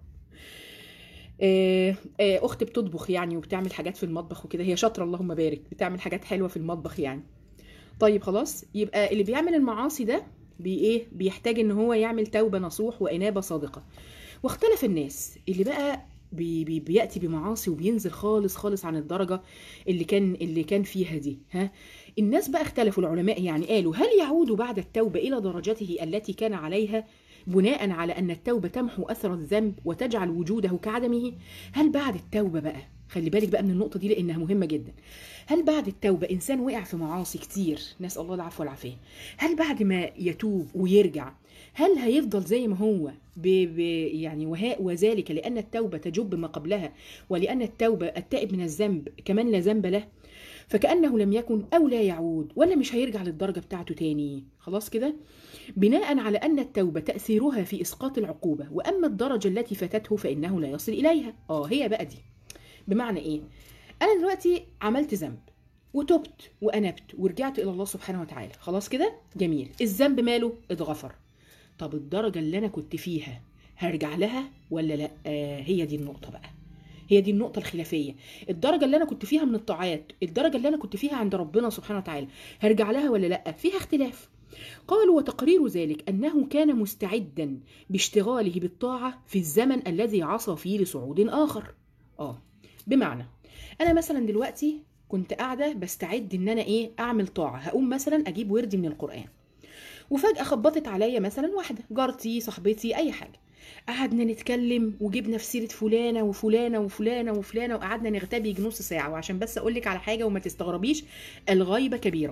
آه، آه، اختي بتطبخ يعني وبتعمل حاجات في المطبخ وكده هي شاطره اللهم بارك بتعمل حاجات حلوه في المطبخ يعني طيب خلاص يبقى اللي بيعمل المعاصي ده بي ايه بيحتاج ان هو يعمل توبه نصوح وانابه صادقه واختلف الناس اللي بقى بي بي بياتي بمعاصي وبينزل خالص خالص عن الدرجه اللي كان اللي كان فيها دي ها الناس بقى اختلفوا العلماء يعني قالوا هل يعود بعد التوبه الى درجته التي كان عليها بناء على ان التوبه تمحو اثر الذنب وتجعل وجوده كعدمه هل بعد التوبه بقى خلي بالك بقى من النقطه دي لانها مهمه جدا هل بعد التوبه انسان وقع في معاصي كتير نسال الله العفو والعافيه هل بعد ما يتوب ويرجع هل هيفضل زي ما هو ب ب يعني وهاء وذلك لان التوبه تجب ما قبلها ولان التوبه التائب من الذنب كمان لا ذنب له فكانه لم يكن او لا يعود ولا مش هيرجع للدرجه بتاعته تاني خلاص كده بناء على ان التوبه تاثيرها في اسقاط العقوبه واما الدرجه التي فاتته فانه لا يصل اليها اه هي بقى دي بمعنى ايه انا دلوقتي عملت ذنب وتبت وانبت ورجعت الى الله سبحانه وتعالى خلاص كده جميل الذنب ماله اتغفر طب الدرجه اللي انا كنت فيها هرجع لها ولا لا آه هي دي النقطه بقى هي دي النقطة الخلافية الدرجة اللي أنا كنت فيها من الطاعات الدرجة اللي أنا كنت فيها عند ربنا سبحانه وتعالى هرجع لها ولا لأ فيها اختلاف قالوا وتقرير ذلك أنه كان مستعدا باشتغاله بالطاعة في الزمن الذي عصى فيه لصعود آخر آه بمعنى أنا مثلا دلوقتي كنت قاعدة بستعد إن أنا إيه أعمل طاعة هقوم مثلا أجيب وردي من القرآن وفجأة خبطت عليا مثلا واحدة جارتي صاحبتي أي حاجة قعدنا نتكلم وجبنا في سيره فلانه وفلانه وفلانه وفلانه وقعدنا نغتابي يجي نص ساعه وعشان بس اقول لك على حاجه وما تستغربيش الغيبه كبيره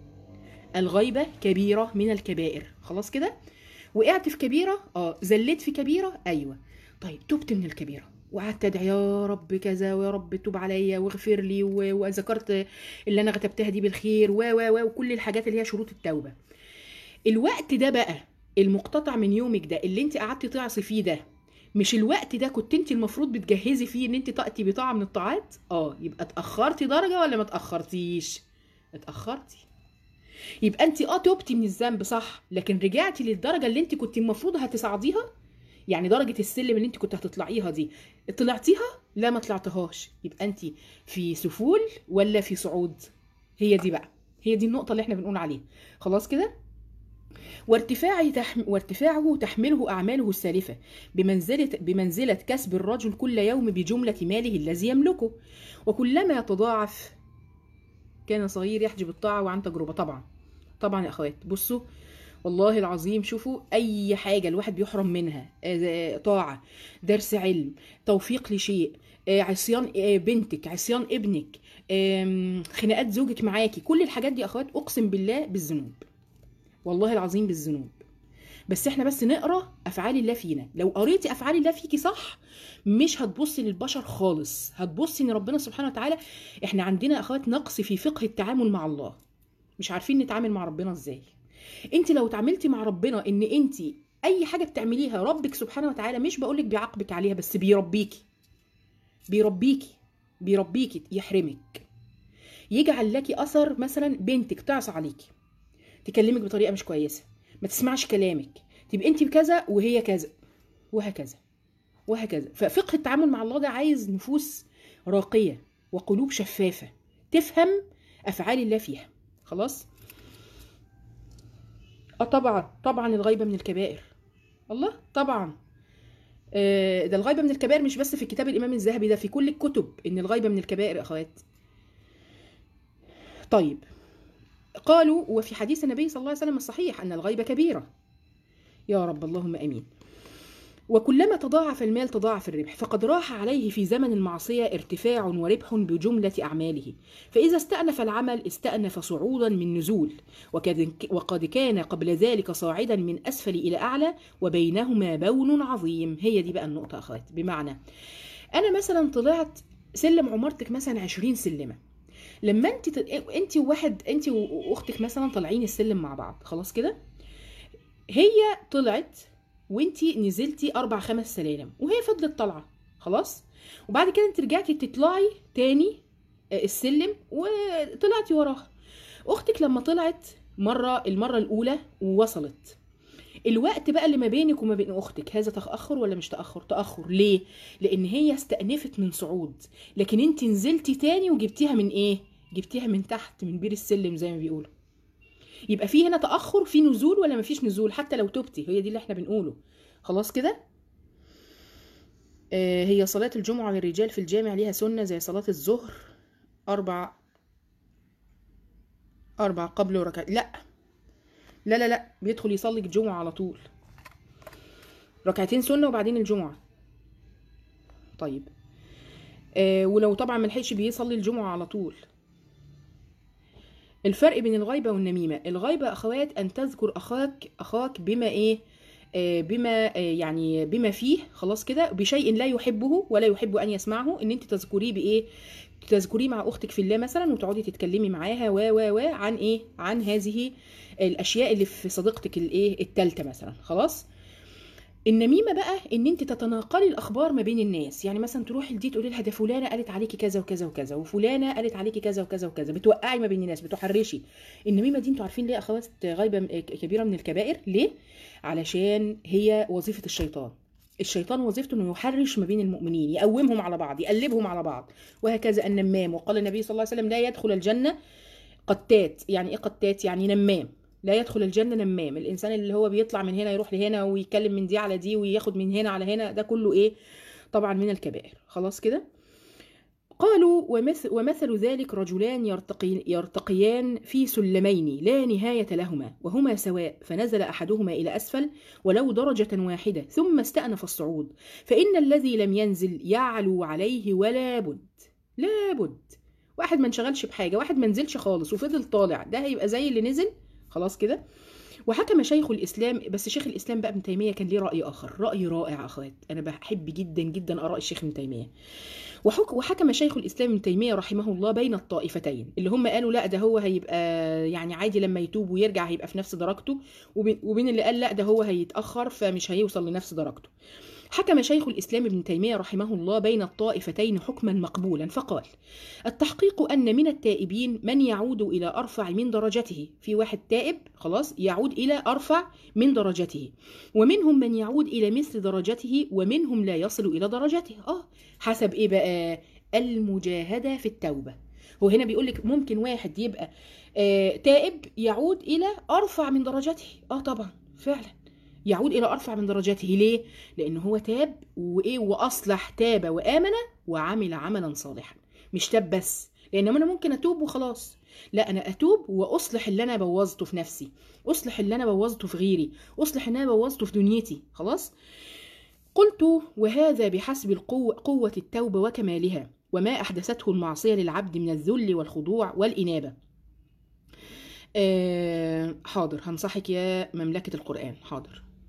الغيبه كبيره من الكبائر خلاص كده وقعت في كبيره اه زليت في كبيره ايوه طيب تبت من الكبيره وقعدت ادعي يا رب كذا ويا رب تب عليا واغفر لي و- وذكرت اللي انا غتبتها دي بالخير و و و وكل الحاجات اللي هي شروط التوبه الوقت ده بقى المقتطع من يومك ده اللي انت قعدتي تعصي فيه ده مش الوقت ده كنت انت المفروض بتجهزي فيه ان انت تاتي بطاعه من الطاعات اه يبقى اتاخرتي درجه ولا ما اتاخرتيش اتاخرتي يبقى انت اه تبتي من الذنب صح لكن رجعتي للدرجه اللي انت كنت المفروض هتصعديها يعني درجه السلم اللي انت كنت هتطلعيها دي طلعتيها لا ما طلعتهاش يبقى انت في سفول ولا في صعود هي دي بقى هي دي النقطه اللي احنا بنقول عليها خلاص كده وارتفاع تحم... وارتفاعه تحمله أعماله السالفة بمنزلة بمنزلة كسب الرجل كل يوم بجملة ماله الذي يملكه وكلما يتضاعف كان صغير يحجب الطاعة وعن تجربة طبعا طبعا يا أخوات بصوا والله العظيم شوفوا أي حاجة الواحد بيحرم منها آه، طاعة درس علم توفيق لشيء آه، عصيان آه، بنتك عصيان ابنك آم، خناقات زوجك معاكي كل الحاجات دي يا أخوات أقسم بالله بالذنوب والله العظيم بالذنوب بس احنا بس نقرا افعال الله فينا لو قريتي افعال الله فيكي صح مش هتبصي للبشر خالص هتبصي ان ربنا سبحانه وتعالى احنا عندنا اخوات نقص في فقه التعامل مع الله مش عارفين نتعامل مع ربنا ازاي انت لو اتعاملتي مع ربنا ان انت اي حاجه بتعمليها ربك سبحانه وتعالى مش بقولك بيعاقبك عليها بس بيربيكي بيربيكي بيربيكي يحرمك يجعل لك اثر مثلا بنتك تعصى عليكي تكلمك بطريقه مش كويسه ما تسمعش كلامك تبقى انت بكذا وهي كذا وهكذا وهكذا ففقه التعامل مع الله ده عايز نفوس راقيه وقلوب شفافه تفهم افعال الله فيها خلاص اه طبعا طبعا الغيبه من الكبائر الله طبعا آه، ده الغيبه من الكبائر مش بس في كتاب الامام الذهبي ده في كل الكتب ان الغيبه من الكبائر يا اخوات طيب قالوا وفي حديث النبي صلى الله عليه وسلم الصحيح ان الغيبه كبيره يا رب اللهم امين وكلما تضاعف المال تضاعف الربح فقد راح عليه في زمن المعصية ارتفاع وربح بجملة أعماله فإذا استأنف العمل استأنف صعودا من نزول وكد- وقد كان قبل ذلك صاعدا من أسفل إلى أعلى وبينهما بون عظيم هي دي بقى النقطة أخوات بمعنى أنا مثلا طلعت سلم عمارتك مثلا 20 سلمة لما انت ت... انت وواحد انت واختك مثلا طالعين السلم مع بعض خلاص كده هي طلعت وانتي نزلتي اربع خمس سلالم وهي فضلت طالعه خلاص وبعد كده انت رجعتي تطلعي تاني آه، السلم وطلعتي وراها اختك لما طلعت مره المره الاولى ووصلت الوقت بقى اللي ما بينك وما بين اختك هذا تاخر ولا مش تاخر تاخر ليه لان هي استأنفت من صعود لكن انت نزلتي تاني وجبتيها من ايه جبتيها من تحت من بير السلم زي ما بيقولوا يبقى في هنا تاخر في نزول ولا مفيش نزول حتى لو تبتي هي دي اللي احنا بنقوله خلاص كده آه هي صلاة الجمعة للرجال في الجامع ليها سنة زي صلاة الظهر أربع أربع قبل وركع لا لا لا لا بيدخل يصلي الجمعة على طول ركعتين سنة وبعدين الجمعة طيب آه ولو طبعا ملحقش بيصلي الجمعة على طول الفرق بين الغيبة والنميمة الغيبة أخوات أن تذكر أخاك أخاك بما إيه آه، بما آه، يعني بما فيه خلاص كده بشيء لا يحبه ولا يحب أن يسمعه إن أنت تذكريه بإيه تذكريه مع أختك في الله مثلا وتقعدي تتكلمي معاها و و و عن إيه عن هذه الأشياء اللي في صديقتك الإيه التالتة مثلا خلاص النميمه بقى ان انت تتناقلي الاخبار ما بين الناس يعني مثلا تروحي لدي تقولي لها ده فلانه قالت عليكي كذا وكذا وكذا وفلانه قالت عليكي كذا وكذا وكذا بتوقعي ما بين الناس بتحرشي النميمه دي انتوا عارفين ليه اخوات غيبه م- كبيره من الكبائر ليه علشان هي وظيفه الشيطان الشيطان وظيفته انه يحرش ما بين المؤمنين يقومهم على بعض يقلبهم على بعض وهكذا النمام وقال النبي صلى الله عليه وسلم لا يدخل الجنه قتات يعني ايه قتات يعني نمام لا يدخل الجنة نمام الإنسان اللي هو بيطلع من هنا يروح لهنا ويتكلم من دي على دي وياخد من هنا على هنا ده كله إيه طبعا من الكبائر خلاص كده قالوا ومثل, ومثل ذلك رجلان يرتقي يرتقيان في سلمين لا نهاية لهما وهما سواء فنزل أحدهما إلى أسفل ولو درجة واحدة ثم استأنف الصعود فإن الذي لم ينزل يعلو عليه ولا بد لا بد واحد ما انشغلش بحاجة واحد ما نزلش خالص وفضل طالع ده هيبقى زي اللي نزل خلاص كده وحكم شيخ الاسلام بس شيخ الاسلام بقى ابن تيميه كان ليه راي اخر راي رائع اخوات انا بحب جدا جدا اراء الشيخ ابن تيميه وحك وحكم شيخ الاسلام ابن تيميه رحمه الله بين الطائفتين اللي هم قالوا لا ده هو هيبقى يعني عادي لما يتوب ويرجع هيبقى في نفس درجته وبين وبين اللي قال لا ده هو هيتاخر فمش هيوصل لنفس درجته حكم شيخ الإسلام ابن تيمية رحمه الله بين الطائفتين حكما مقبولا فقال التحقيق أن من التائبين من يعود إلى أرفع من درجته في واحد تائب خلاص يعود إلى أرفع من درجته ومنهم من يعود إلى مثل درجته ومنهم لا يصل إلى درجته آه حسب إيه بقى المجاهدة في التوبة هو هنا بيقول لك ممكن واحد يبقى آه تائب يعود إلى أرفع من درجته آه طبعا فعلا يعود الى ارفع من درجاته ليه لان هو تاب وايه واصلح تاب وامن وعمل عملا صالحا مش تاب بس لان انا ممكن اتوب وخلاص لا انا اتوب واصلح اللي انا بوظته في نفسي اصلح اللي انا بوظته في غيري اصلح اللي انا بوظته في دنيتي خلاص قلت وهذا بحسب القوة قوة التوبة وكمالها وما أحدثته المعصية للعبد من الذل والخضوع والإنابة آه حاضر هنصحك يا مملكة القرآن حاضر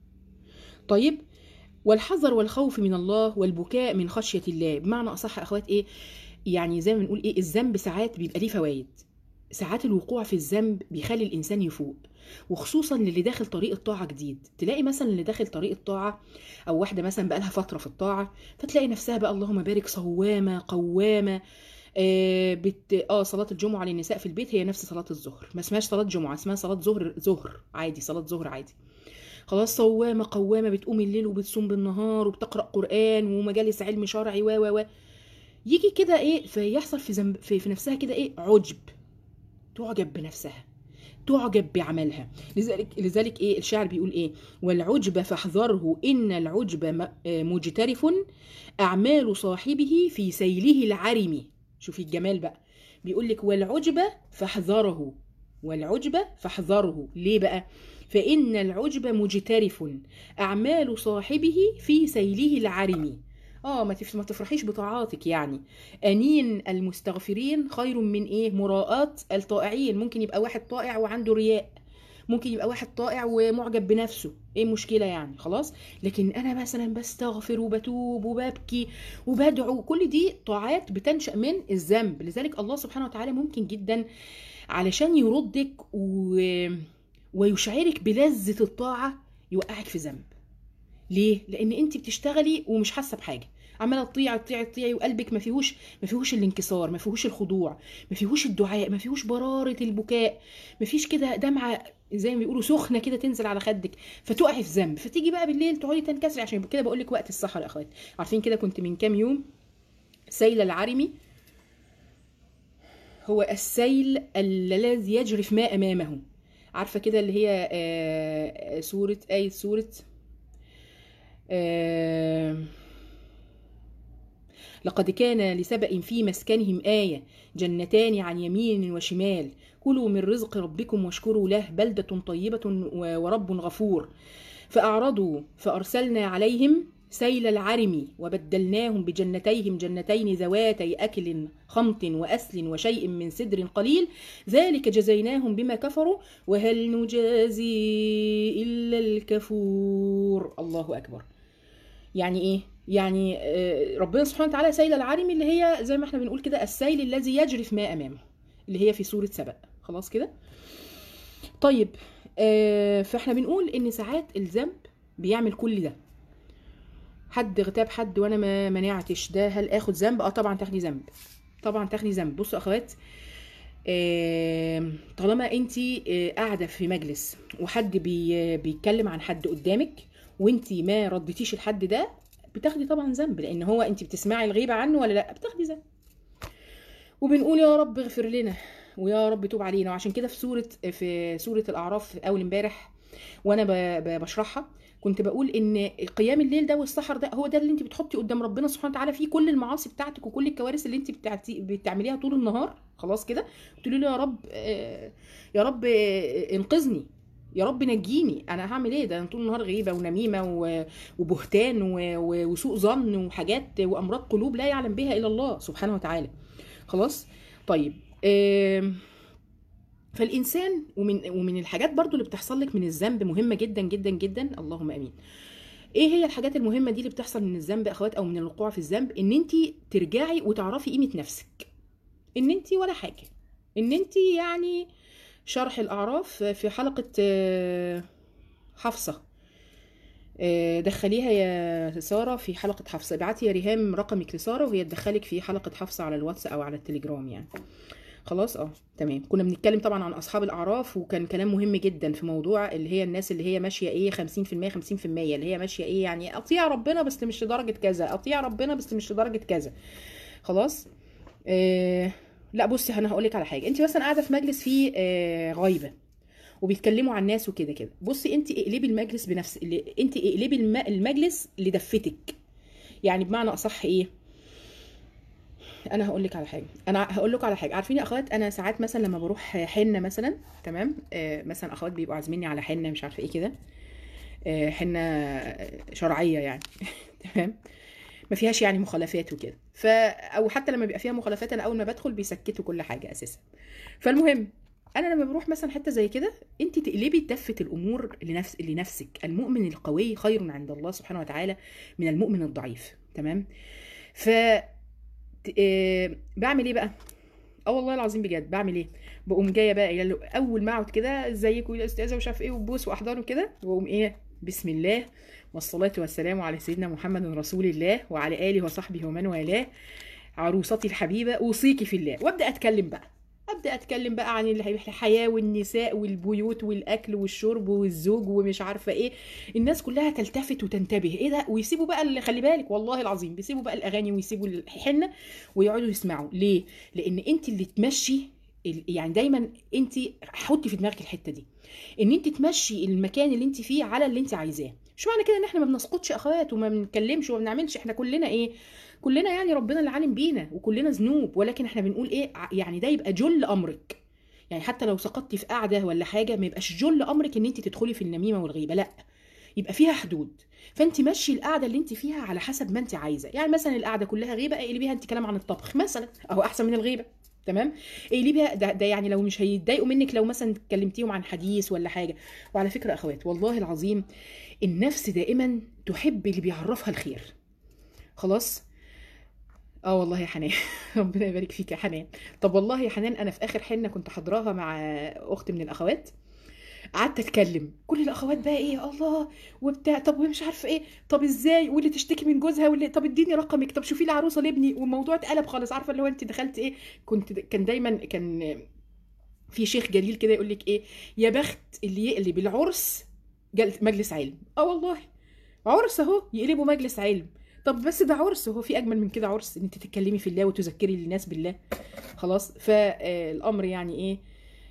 طيب والحذر والخوف من الله والبكاء من خشيه الله بمعنى اصح يا اخوات ايه يعني زي ما بنقول ايه الذنب ساعات بيبقى ليه فوائد ساعات الوقوع في الذنب بيخلي الانسان يفوق وخصوصا للي داخل طريق الطاعه جديد تلاقي مثلا اللي داخل طريق الطاعه او واحده مثلا بقالها فتره في الطاعه فتلاقي نفسها بقى اللهم بارك صوامه قوامه آه بت... اه صلاه الجمعه للنساء في البيت هي نفس صلاه الظهر ما اسمهاش صلاه جمعه اسمها صلاه ظهر ظهر عادي صلاه ظهر عادي خلاص صوامه قوامه بتقوم الليل وبتصوم بالنهار وبتقرا قران ومجالس علم شرعي و و و يجي كده ايه فيحصل في ذنب في, في نفسها كده ايه عجب تعجب بنفسها تعجب بعملها لذلك لذلك ايه الشاعر بيقول ايه والعجب فاحذره ان العجب م- آه مجترف اعمال صاحبه في سيله العرم شوفي الجمال بقى بيقول لك والعجب فاحذره والعجب فاحذره ليه بقى فان العجب مجترف اعمال صاحبه في سيله العرم اه ما تف- ما تفرحيش بطاعاتك يعني انين المستغفرين خير من ايه مراءة الطائعين ممكن يبقى واحد طائع وعنده رياء ممكن يبقى واحد طائع ومعجب بنفسه ايه المشكله يعني خلاص لكن انا مثلا بستغفر وبتوب وببكي وبدعو كل دي طاعات بتنشا من الذنب لذلك الله سبحانه وتعالى ممكن جدا علشان يردك و... ويشعرك بلذه الطاعه يوقعك في ذنب ليه لان انت بتشتغلي ومش حاسه بحاجه عماله تطيعي تطيعي تطيعي وقلبك ما فيهوش ما فيهوش الانكسار ما فيهوش الخضوع ما فيهوش الدعاء ما فيهوش براره البكاء ما فيش كده دمعه زي ما بيقولوا سخنه كده تنزل على خدك فتقعي في ذنب فتيجي بقى بالليل تقعدي تنكسري عشان كده بقول لك وقت السحر يا اخوات عارفين كده كنت من كام يوم سيل العرمي هو السيل الذي يجرف ما امامه عارفه كده اللي هي آه، سوره ايه سوره آه، لقد كان لسبأ في مسكنهم آية جنتان عن يمين وشمال كلوا من رزق ربكم واشكروا له بلدة طيبة و- ورب غفور فأعرضوا فأرسلنا عليهم سيل العرم وبدلناهم بجنتيهم جنتين ذواتي أكل خمط وأسل وشيء من سدر قليل ذلك جزيناهم بما كفروا وهل نجازي إلا الكفور الله أكبر يعني ايه يعني آه، ربنا سبحانه وتعالى سيل العرم اللي هي زي ما احنا بنقول كده السيل الذي يجرف ما امامه اللي هي في سوره سبأ خلاص كده طيب آه، فاحنا بنقول ان ساعات الذنب بيعمل كل ده حد اغتاب حد وانا ما منعتش ده هل اخد ذنب اه طبعا تاخدي ذنب طبعا تاخدي ذنب بصوا يا اخوات آه، طالما انت قاعده في مجلس وحد بي بيتكلم عن حد قدامك وانت ما رديتيش الحد ده بتاخدي طبعا ذنب لان هو انت بتسمعي الغيبه عنه ولا لا بتاخدي ذنب وبنقول يا رب اغفر لنا ويا رب توب علينا وعشان كده في سوره في سوره الاعراف اول امبارح وانا ب- ب- بشرحها كنت بقول ان قيام الليل ده والسحر ده هو ده اللي انت بتحطي قدام ربنا سبحانه وتعالى فيه كل المعاصي بتاعتك وكل الكوارث اللي انت بتعتي بتعمليها طول النهار خلاص كده تقولي له يا رب آه، يا رب آه، انقذني يا رب نجيني انا هعمل ايه ده انا طول النهار غيبه ونميمه و- وبهتان و- و- وسوء ظن وحاجات وامراض قلوب لا يعلم بها الا الله سبحانه وتعالى خلاص طيب آم، فالانسان ومن ومن الحاجات برضو اللي بتحصل لك من الذنب مهمه جدا جدا جدا اللهم امين ايه هي الحاجات المهمه دي اللي بتحصل من الذنب يا اخوات او من الوقوع في الذنب ان انت ترجعي وتعرفي قيمه نفسك ان انت ولا حاجه ان انت يعني شرح الاعراف في حلقه آه، حفصه آه، دخليها يا ساره في حلقه حفصه ابعتي يا ريهام رقمك لساره وهي تدخلك في حلقه حفصه على الواتس او على التليجرام يعني خلاص اه تمام كنا بنتكلم طبعا عن اصحاب الاعراف وكان كلام مهم جدا في موضوع اللي هي الناس اللي هي ماشيه ايه 50% 50% اللي هي ماشيه ايه يعني اطيع ربنا بس مش لدرجه كذا اطيع ربنا بس مش لدرجه كذا خلاص آه لا بصي انا هقول لك على حاجه انت مثلا قاعده في مجلس فيه آه غايبه وبيتكلموا عن الناس وكده كده بصي انت اقلبي المجلس بنفس اللي انت اقلبي الم... المجلس لدفتك يعني بمعنى اصح ايه انا هقول لك على حاجه انا هقول لكم على حاجه عارفين يا اخوات انا ساعات مثلا لما بروح حنه مثلا تمام آه مثلا اخوات بيبقوا عازميني على حنه مش عارفه ايه كده آه حنه شرعيه يعني تمام ما فيهاش يعني مخالفات وكده ف او حتى لما بيبقى فيها مخالفات انا اول ما بدخل بيسكتوا كل حاجه اساسا فالمهم انا لما بروح مثلا حته زي كده انت تقلبي دفه الامور لنفس لنفسك المؤمن القوي خير عند الله سبحانه وتعالى من المؤمن الضعيف تمام ف ت- آه، بعمل ايه بقى اه والله العظيم بجد بعمل ايه بقوم جايه بقى قايله له اول ما اقعد كده ازيك يا استاذه ومش عارف ايه وبوس واحضانه كده واقوم ايه بسم الله والصلاه والسلام على سيدنا محمد رسول الله وعلى اله وصحبه ومن والاه عروستي الحبيبه اوصيكي في الله وابدا اتكلم بقى ابدا اتكلم بقى عن الحياه والنساء والبيوت والاكل والشرب والزوج ومش عارفه ايه الناس كلها تلتفت وتنتبه ايه ده ويسيبوا بقى اللي خلي بالك والله العظيم بيسيبوا بقى الاغاني ويسيبوا الحنه ويقعدوا يسمعوا ليه لان انت اللي تمشي ال- يعني دايما انت حطي في دماغك الحته دي ان انت تمشي المكان اللي انت فيه على اللي انت عايزاه مش معنى كده ان احنا ما بنسقطش اخوات وما بنتكلمش وما بنعملش احنا كلنا ايه كلنا يعني ربنا اللي عالم بينا وكلنا ذنوب ولكن احنا بنقول ايه ع- يعني ده يبقى جل امرك يعني حتى لو سقطتي في قعده ولا حاجه ما يبقاش جل امرك ان انت تدخلي في النميمه والغيبه لا يبقى فيها حدود فانت مشي القعده اللي انت فيها على حسب ما انت عايزه يعني مثلا القعده كلها غيبه اقلبيها انت كلام عن الطبخ مثلا اهو احسن من الغيبه تمام اقلبيها ده, ده يعني لو مش هيتضايقوا منك لو مثلا كلمتيهم عن حديث ولا حاجه وعلى فكره اخوات والله العظيم النفس دائما تحب اللي بيعرفها الخير خلاص اه والله يا حنان ربنا يبارك فيك يا حنان طب والله يا حنان انا في اخر حنه كنت حضراها مع اخت من الاخوات قعدت اتكلم كل الاخوات بقى ايه الله وبتاع طب مش عارفه ايه طب ازاي واللي تشتكي من جوزها واللي طب اديني رقمك طب شوفي لي عروسه لابني والموضوع اتقلب خالص عارفه اللي هو انت دخلت ايه كنت كان دايما كان في شيخ جليل كده يقول لك ايه يا بخت اللي يقلب العرس جل- مجلس علم اه والله عرس اهو يقلبوا مجلس علم طب بس ده عرس هو في اجمل من كده عرس ان انت تتكلمي في الله وتذكري الناس بالله خلاص فالامر يعني ايه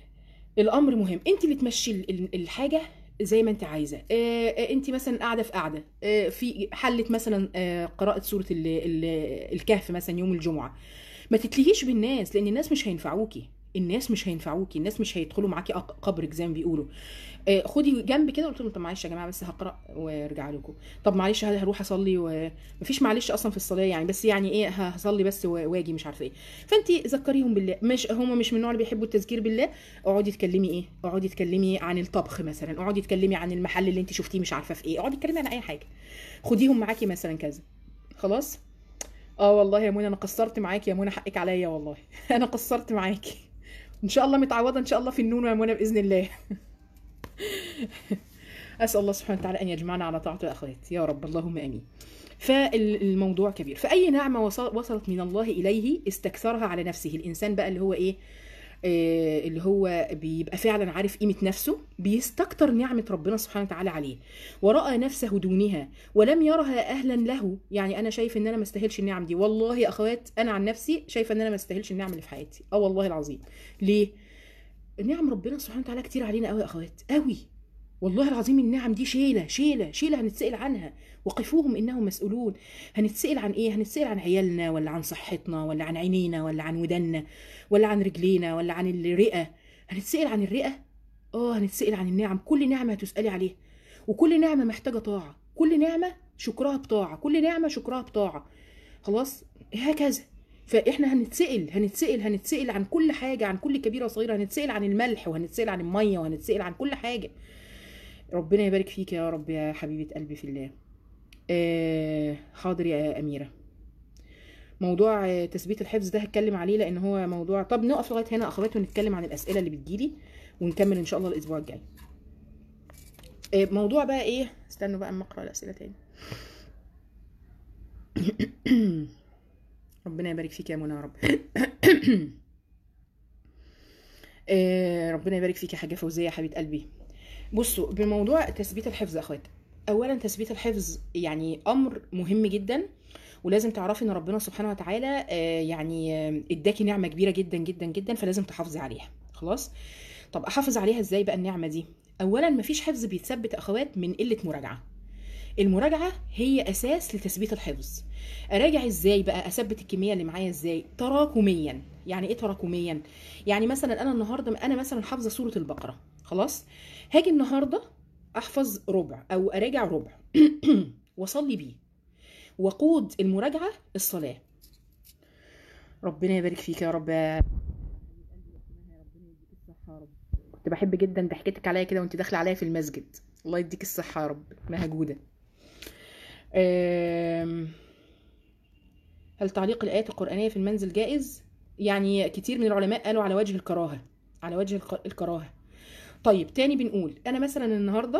الامر مهم انت اللي تمشي ال- ال- الحاجه زي ما انت عايزه آه، آه، انت مثلا قاعده في قاعده آه، في حلت مثلا آه، قراءه سوره ال- ال- الكهف مثلا يوم الجمعه ما تتلهيش بالناس لان الناس مش هينفعوكي الناس مش هينفعوكي الناس مش هيدخلوا معاكي أق- قبرك زي ما بيقولوا آه، خدي جنب كده قلت لهم طب معلش يا جماعه بس هقرا وارجع لكم طب معلش هل هروح اصلي ومفيش معلش اصلا في الصلاه يعني بس يعني ايه ه- هصلي بس و- واجي مش عارفه ايه فانت ذكريهم بالله مش هم مش من النوع اللي بيحبوا التذكير بالله اقعدي تكلمي ايه اقعدي تكلمي عن الطبخ مثلا اقعدي تكلمي عن المحل اللي انت شفتيه مش عارفه في ايه اقعدي تكلمي عن اي حاجه خديهم معاكي مثلا كذا خلاص اه والله يا منى انا قصرت معاكي يا منى حقك عليا والله انا قصرت معاكي ان شاء الله متعوضه ان شاء الله في النون يا منى باذن الله اسال الله سبحانه وتعالى ان يجمعنا على طاعته يا اخوات يا رب اللهم امين فالموضوع كبير فاي نعمه وصل- وصلت من الله اليه استكثرها على نفسه الانسان بقى اللي هو ايه آه، اللي هو بيبقى فعلا عارف قيمة نفسه بيستكتر نعمة ربنا سبحانه وتعالى عليه ورأى نفسه دونها ولم يرها أهلا له يعني أنا شايف إن أنا ما استاهلش النعم دي والله يا أخوات أنا عن نفسي شايفة إن أنا ما استاهلش النعم اللي في حياتي أه والله العظيم ليه؟ نعم ربنا سبحانه وتعالى كتير علينا قوي يا أخوات قوي والله العظيم النعم دي شيلة شيلة شيلة هنتسأل عنها وقفوهم إنهم مسؤولون هنتسأل عن إيه؟ هنتسأل عن عيالنا ولا عن صحتنا ولا عن عينينا ولا عن ودنا ولا عن رجلينا ولا عن الرئة هنتسأل عن الرئة اه هنتسأل عن النعم كل نعمة هتسألي عليها وكل نعمة محتاجة طاعة كل نعمة شكرها بطاعة كل نعمة شكرها بطاعة خلاص هكذا فاحنا هنتسأل هنتسأل هنتسأل عن كل حاجة عن كل كبيرة وصغيرة هنتسأل عن الملح وهنتسأل عن المية وهنتسأل عن كل حاجة ربنا يبارك فيك يا رب يا حبيبة قلبي في الله آه حاضر يا أميرة موضوع آه، تثبيت الحفظ ده هتكلم عليه لان هو موضوع طب نقف لغايه هنا اخوات ونتكلم عن الاسئله اللي بتجيلي ونكمل ان شاء الله الاسبوع الجاي آه، موضوع بقى ايه استنوا بقى اما اقرا الاسئله تاني ربنا يبارك فيك يا منى يا رب آه، ربنا يبارك فيك يا حاجه فوزيه يا حبيبه قلبي بصوا بموضوع تثبيت الحفظ يا اخوات اولا تثبيت الحفظ يعني امر مهم جدا ولازم تعرفي ان ربنا سبحانه وتعالى آه، يعني آه، اداكي نعمه كبيره جدا جدا جدا فلازم تحافظي عليها خلاص طب احافظ عليها ازاي بقى النعمه دي اولا مفيش حفظ بيتثبت اخوات من قله مراجعه المراجعه هي اساس لتثبيت الحفظ اراجع ازاي بقى اثبت الكميه اللي معايا ازاي تراكميا يعني ايه تراكميا يعني مثلا انا النهارده انا مثلا حافظه سوره البقره خلاص هاجي النهارده احفظ ربع او اراجع ربع واصلي بيه وقود المراجعه الصلاه ربنا يبارك فيك يا رب يا ربنا يديك الصحه يا رب كنت بحب جدا ضحكتك عليا كده وانت داخله عليا في المسجد الله يديك الصحه يا رب مهجوده آم، هل تعليق الايات القرانيه في المنزل جائز يعني كتير من العلماء قالوا على وجه الكراهه على وجه الق- الكراهه طيب تاني بنقول انا مثلا النهارده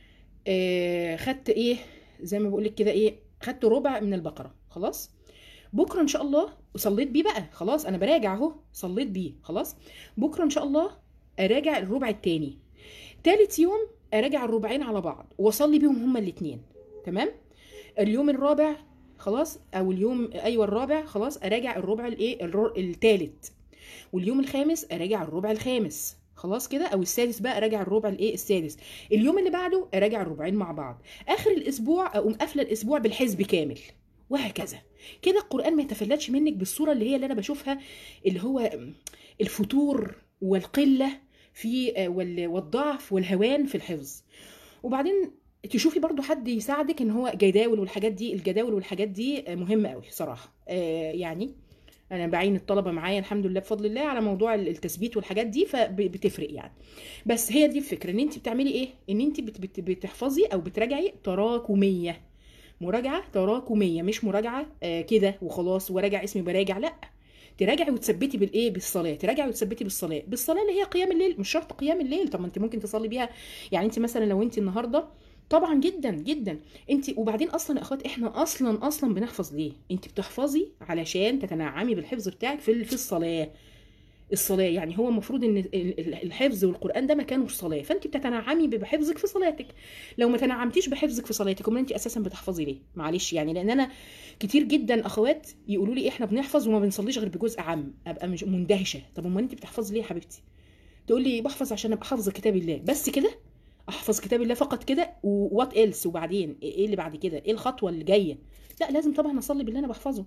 آه، خدت ايه زي ما بقول لك كده ايه خدت ربع من البقره خلاص بكره ان شاء الله وصليت بيه بقى خلاص انا براجع اهو صليت بيه خلاص بكره ان شاء الله اراجع الربع التاني تالت يوم اراجع الربعين على بعض واصلي بيهم هما الاتنين تمام اليوم الرابع خلاص او اليوم ايوه الرابع خلاص اراجع الربع الايه الر- التالت واليوم الخامس اراجع الربع الخامس خلاص كده او السادس بقى اراجع الربع الايه السادس اليوم اللي بعده اراجع الربعين مع بعض اخر الاسبوع اقوم قافله الاسبوع بالحزب كامل وهكذا كده القران ما يتفلتش منك بالصوره اللي هي اللي انا بشوفها اللي هو الفتور والقله في وال- والضعف والهوان في الحفظ وبعدين تشوفي برضو حد يساعدك ان هو جداول والحاجات دي الجداول والحاجات دي مهمه قوي صراحه آه، يعني انا بعين الطلبه معايا الحمد لله بفضل الله على موضوع التثبيت والحاجات دي فبتفرق يعني بس هي دي الفكره ان انت بتعملي ايه ان انت بت بت بتحفظي او بتراجعي تراكميه مراجعه تراكميه مش مراجعه آه كده وخلاص وراجع اسمي براجع لا تراجعي وتثبتي بالايه بالصلاه تراجعي وتثبتي بالصلاه بالصلاه اللي هي قيام الليل مش شرط قيام الليل طب ما انت ممكن تصلي بيها يعني انت مثلا لو انت النهارده طبعا جدا جدا انت وبعدين اصلا يا اخوات احنا اصلا اصلا بنحفظ ليه انت بتحفظي علشان تتنعمي بالحفظ بتاعك في في الصلاه الصلاه يعني هو المفروض ان ال- ال- الحفظ والقران ده مكانه الصلاه فانت بتتنعمي بحفظك في صلاتك لو ما تنعمتيش بحفظك في صلاتك امال انت اساسا بتحفظي ليه معلش يعني لان انا كتير جدا اخوات يقولوا لي احنا بنحفظ وما بنصليش غير بجزء عام ابقى مش مندهشه طب امال انت بتحفظي ليه يا حبيبتي تقول لي بحفظ عشان ابقى حافظه كتاب الله بس كده احفظ كتاب الله فقط كده وات ايلس وبعدين ايه اللي بعد كده ايه الخطوه اللي جايه لا لازم طبعا اصلي باللي انا بحفظه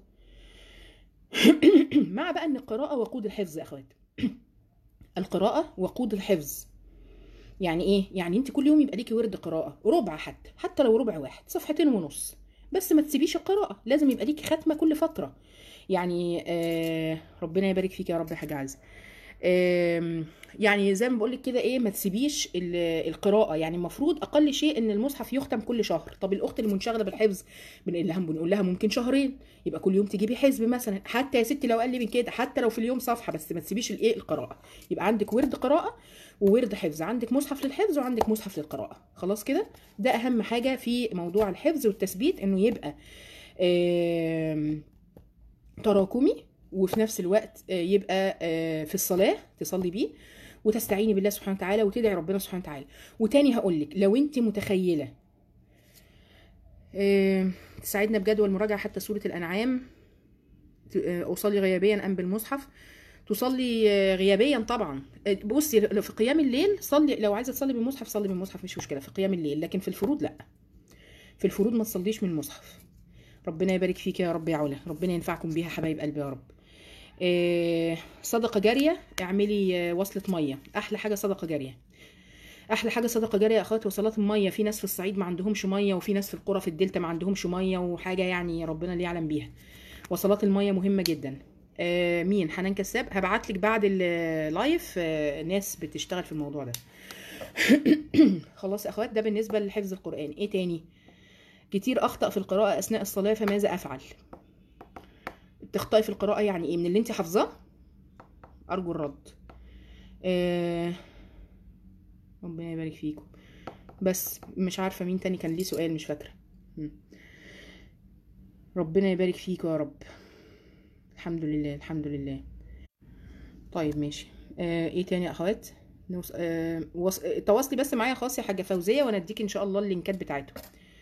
مع بقى ان القراءه وقود الحفظ يا اخوات القراءه وقود الحفظ يعني ايه يعني انت كل يوم يبقى ليكي ورد قراءه ربع حتى حتى لو ربع واحد صفحتين ونص بس ما تسيبيش القراءه لازم يبقى ليكي ختمه كل فتره يعني آه ربنا يبارك فيك يا رب يا حاج عزه آم، يعني زي ما بقول لك كده ايه ما تسيبيش ال- القراءه يعني المفروض اقل شيء ان المصحف يختم كل شهر طب الاخت المنشغله بالحفظ بنقول لها بنقول لها ممكن شهرين يبقى كل يوم تجيبي حزب مثلا حتى يا ستي لو اقل من كده حتى لو في اليوم صفحه بس ما تسيبيش الايه القراءه يبقى عندك ورد قراءه وورد حفظ عندك مصحف للحفظ وعندك مصحف للقراءه خلاص كده ده اهم حاجه في موضوع الحفظ والتثبيت انه يبقى آم، تراكمي وفي نفس الوقت آه، يبقى آه، في الصلاة تصلي بيه وتستعيني بالله سبحانه وتعالى وتدعي ربنا سبحانه وتعالى وتاني هقول لك لو انت متخيلة آه، تساعدنا بجدول مراجعة حتى سورة الأنعام ت- آه، أصلي غيابيا أم بالمصحف تصلي آه، غيابيا طبعا آه، بصي لو في قيام الليل صلي لو عايزه تصلي بالمصحف صلي بالمصحف مش مشكله في قيام الليل لكن في الفروض لا في الفروض ما تصليش من المصحف ربنا يبارك فيك يا رب يا علا ربنا ينفعكم بيها حبايب قلبي يا رب آه، صدقه جاريه اعملي آه، وصله ميه احلى حاجه صدقه جاريه احلى حاجه صدقه جاريه يا اخواتي وصلات الميه في ناس في الصعيد ما عندهمش ميه وفي ناس في القرى في الدلتا ما عندهمش ميه وحاجه يعني ربنا اللي يعلم بيها وصلات الميه مهمه جدا آه، مين حنان كساب هبعت لك بعد اللايف آه، ناس بتشتغل في الموضوع ده خلاص يا اخوات ده بالنسبه لحفظ القران ايه تاني كتير اخطا في القراءه اثناء الصلاه فماذا افعل تخطئي في القراءه يعني ايه من اللي انت حافظاه ارجو الرد آه، ربنا يبارك فيكم بس مش عارفه مين تاني كان ليه سؤال مش فاكره مم. ربنا يبارك فيكم يا رب الحمد لله الحمد لله طيب ماشي آه ايه تاني يا اخوات نوص... آه وص... آه، تواصلي بس معايا خاص يا حاجه فوزيه وانا اديك ان شاء الله اللينكات بتاعته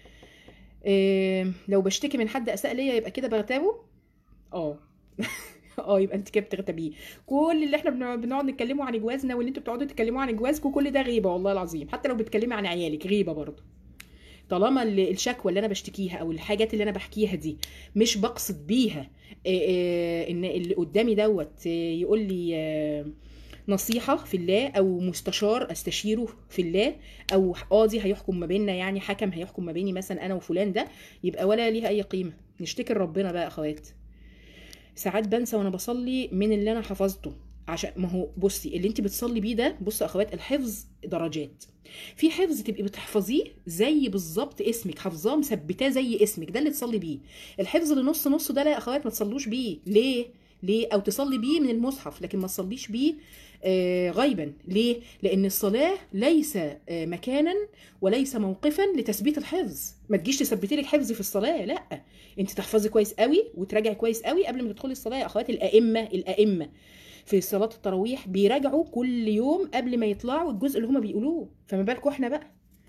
آه لو بشتكي من حد اساء ليا يبقى كده بغتابه اه اه يبقى انت كده بتغتابيه كل اللي احنا بنع- بنقعد نتكلموا عن جوازنا واللي انتوا بتقعدوا تتكلموا عن جوازكم كل ده غيبه والله العظيم حتى لو بتتكلمي عن عيالك غيبه برضه طالما ال- الشكوى اللي انا بشتكيها او الحاجات اللي انا بحكيها دي مش بقصد بيها آه، آه، ان اللي قدامي دوت آه، يقول لي آه، نصيحة في الله أو مستشار أستشيره في الله أو قاضي هيحكم ما بيننا يعني حكم هيحكم ما بيني مثلا أنا وفلان ده يبقى ولا ليها أي قيمة نشتكي لربنا بقى يا أخوات ساعات بنسى وأنا بصلي من اللي أنا حفظته عشان ما هو بصي اللي انت بتصلي بيه ده بصوا يا اخوات الحفظ درجات في حفظ تبقي بتحفظيه زي بالظبط اسمك حافظاه مثبتاه زي اسمك ده اللي تصلي بيه الحفظ اللي نص نص ده لا يا اخوات ما تصلوش بيه ليه ليه او تصلي بيه من المصحف لكن ما تصليش بيه آه، غيبا ليه لان الصلاه ليس آه، مكانا وليس موقفا لتثبيت الحفظ ما تجيش تثبتي لك حفظ في الصلاه لا انت تحفظي كويس قوي وتراجعي كويس قوي قبل ما تدخلي الصلاه يا اخوات الائمه الائمه في صلاه التراويح بيراجعوا كل يوم قبل ما يطلعوا الجزء اللي هما بيقولوه فما بالكم احنا بقى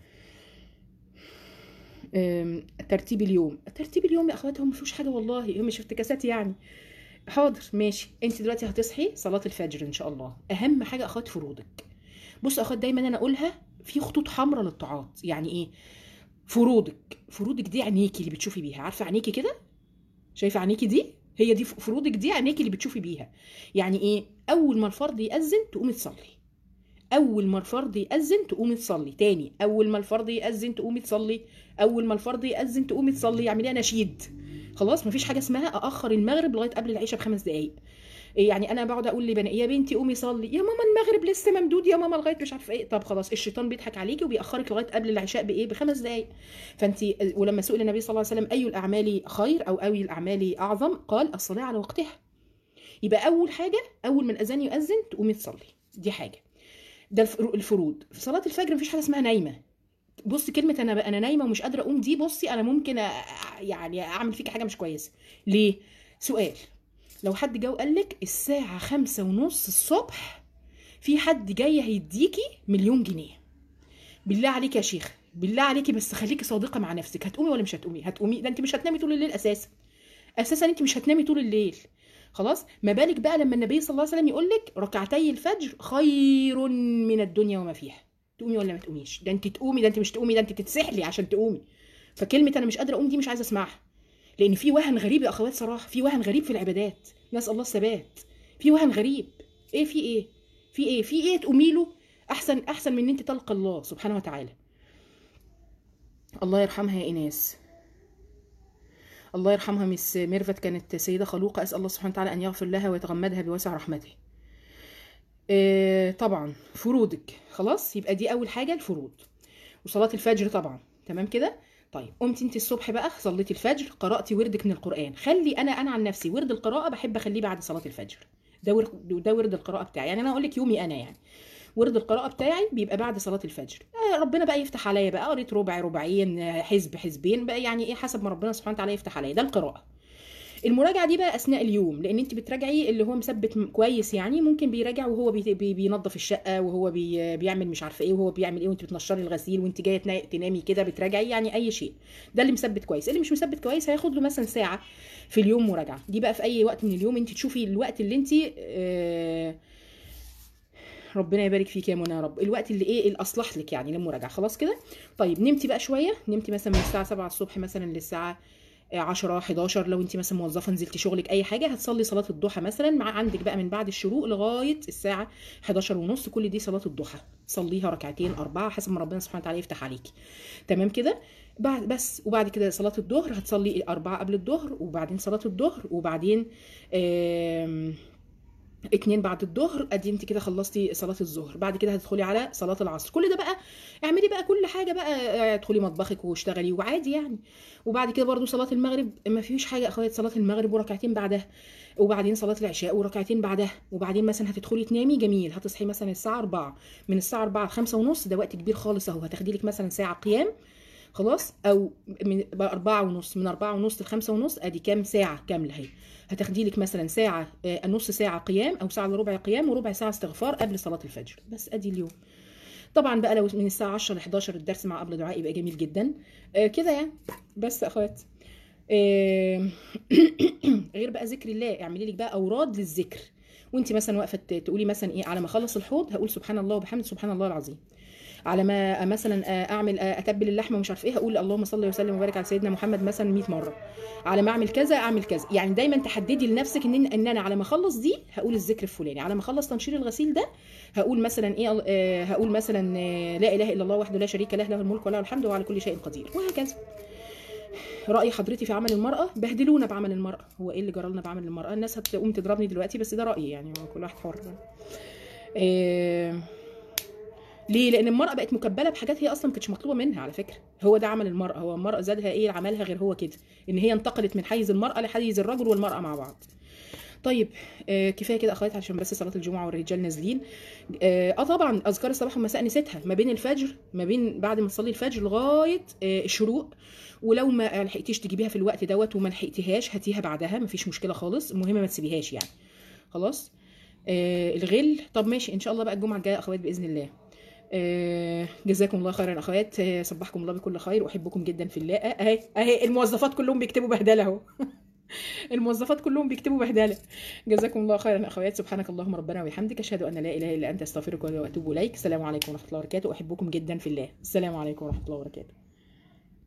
أم، ترتيب اليوم ترتيب اليوم يا اخوات هو ما فيهوش حاجه والله هو مش افتكاسات يعني حاضر ماشي انت دلوقتي هتصحي صلاه الفجر ان شاء الله اهم حاجه اخوات فروضك بص يا اخوات دايما انا اقولها في خطوط حمراء للطاعات يعني ايه فروضك فروضك دي عينيكي اللي بتشوفي بيها عارفه عينيكي كده شايفه عينيكي دي هي دي فروضك دي عينيكي اللي بتشوفي بيها يعني ايه اول ما الفرض يأذن تقومي تصلي اول ما الفرض يأذن تقومي تصلي تاني اول ما الفرض يأذن تقومي تصلي اول ما الفرض يأذن تقومي تصلي اعمليها نشيد خلاص مفيش حاجه اسمها اخر المغرب لغايه قبل العشاء بخمس دقائق يعني انا بقعد اقول لبني يا بنتي قومي صلي يا ماما المغرب لسه ممدود يا ماما لغايه مش عارفه ايه طب خلاص الشيطان بيضحك عليكي وبيأخرك لغايه قبل العشاء بايه بخمس دقائق فانت ولما سئل النبي صلى الله عليه وسلم اي الاعمال خير او اي الاعمال اعظم قال الصلاه على وقتها يبقى اول حاجه اول ما الاذان يؤذن تقومي تصلي دي حاجه ده الفرو- الفروض في صلاه الفجر مفيش حاجه اسمها نايمه بصي كلمه انا انا نايمه ومش قادره اقوم دي بصي انا ممكن أ- يعني اعمل فيك حاجه مش كويسه ليه سؤال لو حد جه وقال لك الساعه خمسة ونص الصبح في حد جاي هيديكي مليون جنيه بالله عليك يا شيخ بالله عليكي بس خليكي صادقه مع نفسك هتقومي ولا مش هتقومي هتقومي ده انت مش هتنامي طول الليل اساسا اساسا انت مش هتنامي طول الليل خلاص ما بالك بقى لما النبي صلى الله عليه وسلم يقول لك ركعتي الفجر خير من الدنيا وما فيها تقومي ولا ما تقوميش ده انت تقومي ده انت مش تقومي ده انت تتسحلي عشان تقومي فكلمه انا مش قادره اقوم دي مش عايزه اسمعها لان في وهن غريب يا اخوات صراحه في وهن غريب في العبادات نسال الله الثبات في وهن غريب ايه في ايه في ايه في ايه تقومي له احسن احسن من ان انت تلقى الله سبحانه وتعالى الله يرحمها يا ايناس الله يرحمها مس ميرفت كانت سيده خلوقه اسال الله سبحانه وتعالى ان يغفر لها ويتغمدها بواسع رحمته آه، طبعا فروضك خلاص يبقى دي اول حاجه الفروض وصلاه الفجر طبعا تمام كده طيب قمت انت الصبح بقى صليتي الفجر قراتي وردك من القران خلي انا انا عن نفسي ورد القراءه بحب اخليه بعد صلاه الفجر ده ورد ده ورد القراءه بتاعي يعني انا اقول لك يومي انا يعني ورد القراءه بتاعي بيبقى بعد صلاه الفجر آه ربنا بقى يفتح عليا بقى قريت ربع ربعين آه، حزب حزبين بقى يعني ايه حسب ما ربنا سبحانه وتعالى يفتح عليا ده القراءه المراجعه دي بقى اثناء اليوم لان انت بتراجعي اللي هو مثبت م- كويس يعني ممكن بيراجع وهو بي بي بينظف الشقه وهو بي بيعمل مش عارفه ايه وهو بيعمل ايه وانت بتنشري الغسيل وانت جايه تنا- تنامي كده بتراجعي يعني اي شيء ده اللي مثبت كويس اللي مش مثبت كويس هياخد له مثلا ساعه في اليوم مراجعه دي بقى في اي وقت من اليوم انت تشوفي الوقت اللي انت آه ربنا يبارك فيك يا منى يا رب الوقت اللي ايه الاصلح لك يعني للمراجعه خلاص كده طيب نمتي بقى شويه نمتي مثلا من الساعه 7 الصبح مثلا للساعه 10 11 لو انت مثلا موظفه نزلتي شغلك اي حاجه هتصلي صلاه الضحى مثلا مع عندك بقى من بعد الشروق لغايه الساعه 11 ونص كل دي صلاه الضحى صليها ركعتين اربعه حسب ما ربنا سبحانه وتعالى يفتح عليكي تمام كده بعد بس وبعد كده صلاه الظهر هتصلي اربعه قبل الظهر وبعدين صلاه الظهر وبعدين آم، اتنين بعد الظهر ادي انت كده خلصتي صلاه الظهر بعد كده هتدخلي على صلاه العصر كل ده بقى اعملي بقى كل حاجه بقى اه، ادخلي مطبخك واشتغلي وعادي يعني وبعد كده برضو صلاه المغرب ما فيش حاجه يا اخوات صلاه المغرب وركعتين بعدها وبعدين صلاه العشاء وركعتين بعدها وبعدين مثلا هتدخلي تنامي جميل هتصحي مثلا الساعه 4 من الساعه 4 ل 5 ونص ده وقت كبير خالص اهو هتاخدي لك مثلا ساعه قيام خلاص او من أربعة ونص من أربعة ونص لخمسة ونص ادي كام ساعة كاملة اهي هتاخدي لك مثلا ساعة آه، نص ساعة قيام او ساعة الا ربع قيام وربع ساعة استغفار قبل صلاة الفجر بس ادي اليوم طبعا بقى لو من الساعة 10 ل 11 الدرس مع قبل دعاء يبقى جميل جدا آه، كده يعني بس يا اخوات آه، غير بقى ذكر الله اعملي لك بقى اوراد للذكر وانت مثلا واقفه ت- تقولي مثلا ايه على ما اخلص الحوض هقول سبحان الله وبحمده سبحان الله العظيم على ما مثلا اعمل اتبل اللحمه ومش عارف ايه هقول اللهم صل وسلم وبارك على سيدنا محمد مثلا 100 مره على ما اعمل كذا اعمل كذا يعني دايما تحددي لنفسك ان ان انا على ما اخلص دي هقول الذكر الفلاني على ما اخلص تنشير الغسيل ده هقول مثلا ايه آه، هقول مثلا آه، لا اله الا الله وحده لا شريك له له الملك وله الحمد وهو على كل شيء قدير وهكذا راي حضرتي في عمل المراه بهدلونا بعمل المراه هو ايه اللي جرالنا بعمل المراه الناس هتقوم تضربني دلوقتي بس ده رايي يعني هو كل واحد حر آه ليه لان المراه بقت مكبله بحاجات هي اصلا ما كانتش مطلوبه منها على فكره هو ده عمل المراه هو المراه زادها ايه عملها غير هو كده ان هي انتقلت من حيز المراه لحيز الرجل والمراه مع بعض طيب آه كفايه كده اخوات عشان بس صلاه الجمعه والرجال نازلين اه آه، طبعا اذكار الصباح والمساء نسيتها ما بين الفجر ما بين بعد ما تصلي الفجر لغايه آه الشروق ولو ما لحقتيش تجيبيها في الوقت دوت وما لحقتيهاش هاتيها بعدها مفيش مشكله خالص المهم ما تسيبيهاش يعني خلاص آه الغل طب ماشي ان شاء الله بقى الجمعه الجايه اخوات باذن الله آه، جزاكم الله خيرا اخوات آه، صبحكم الله بكل خير واحبكم جدا في الله آه، اهي اهي الموظفات كلهم بيكتبوا بهدله اهو الموظفات كلهم بيكتبوا بهدله جزاكم الله خيرا اخوات سبحانك اللهم ربنا وبحمدك اشهد ان لا اله الا انت استغفرك واتوب اليك السلام عليكم ورحمه الله وبركاته احبكم جدا في الله السلام عليكم ورحمه الله وبركاته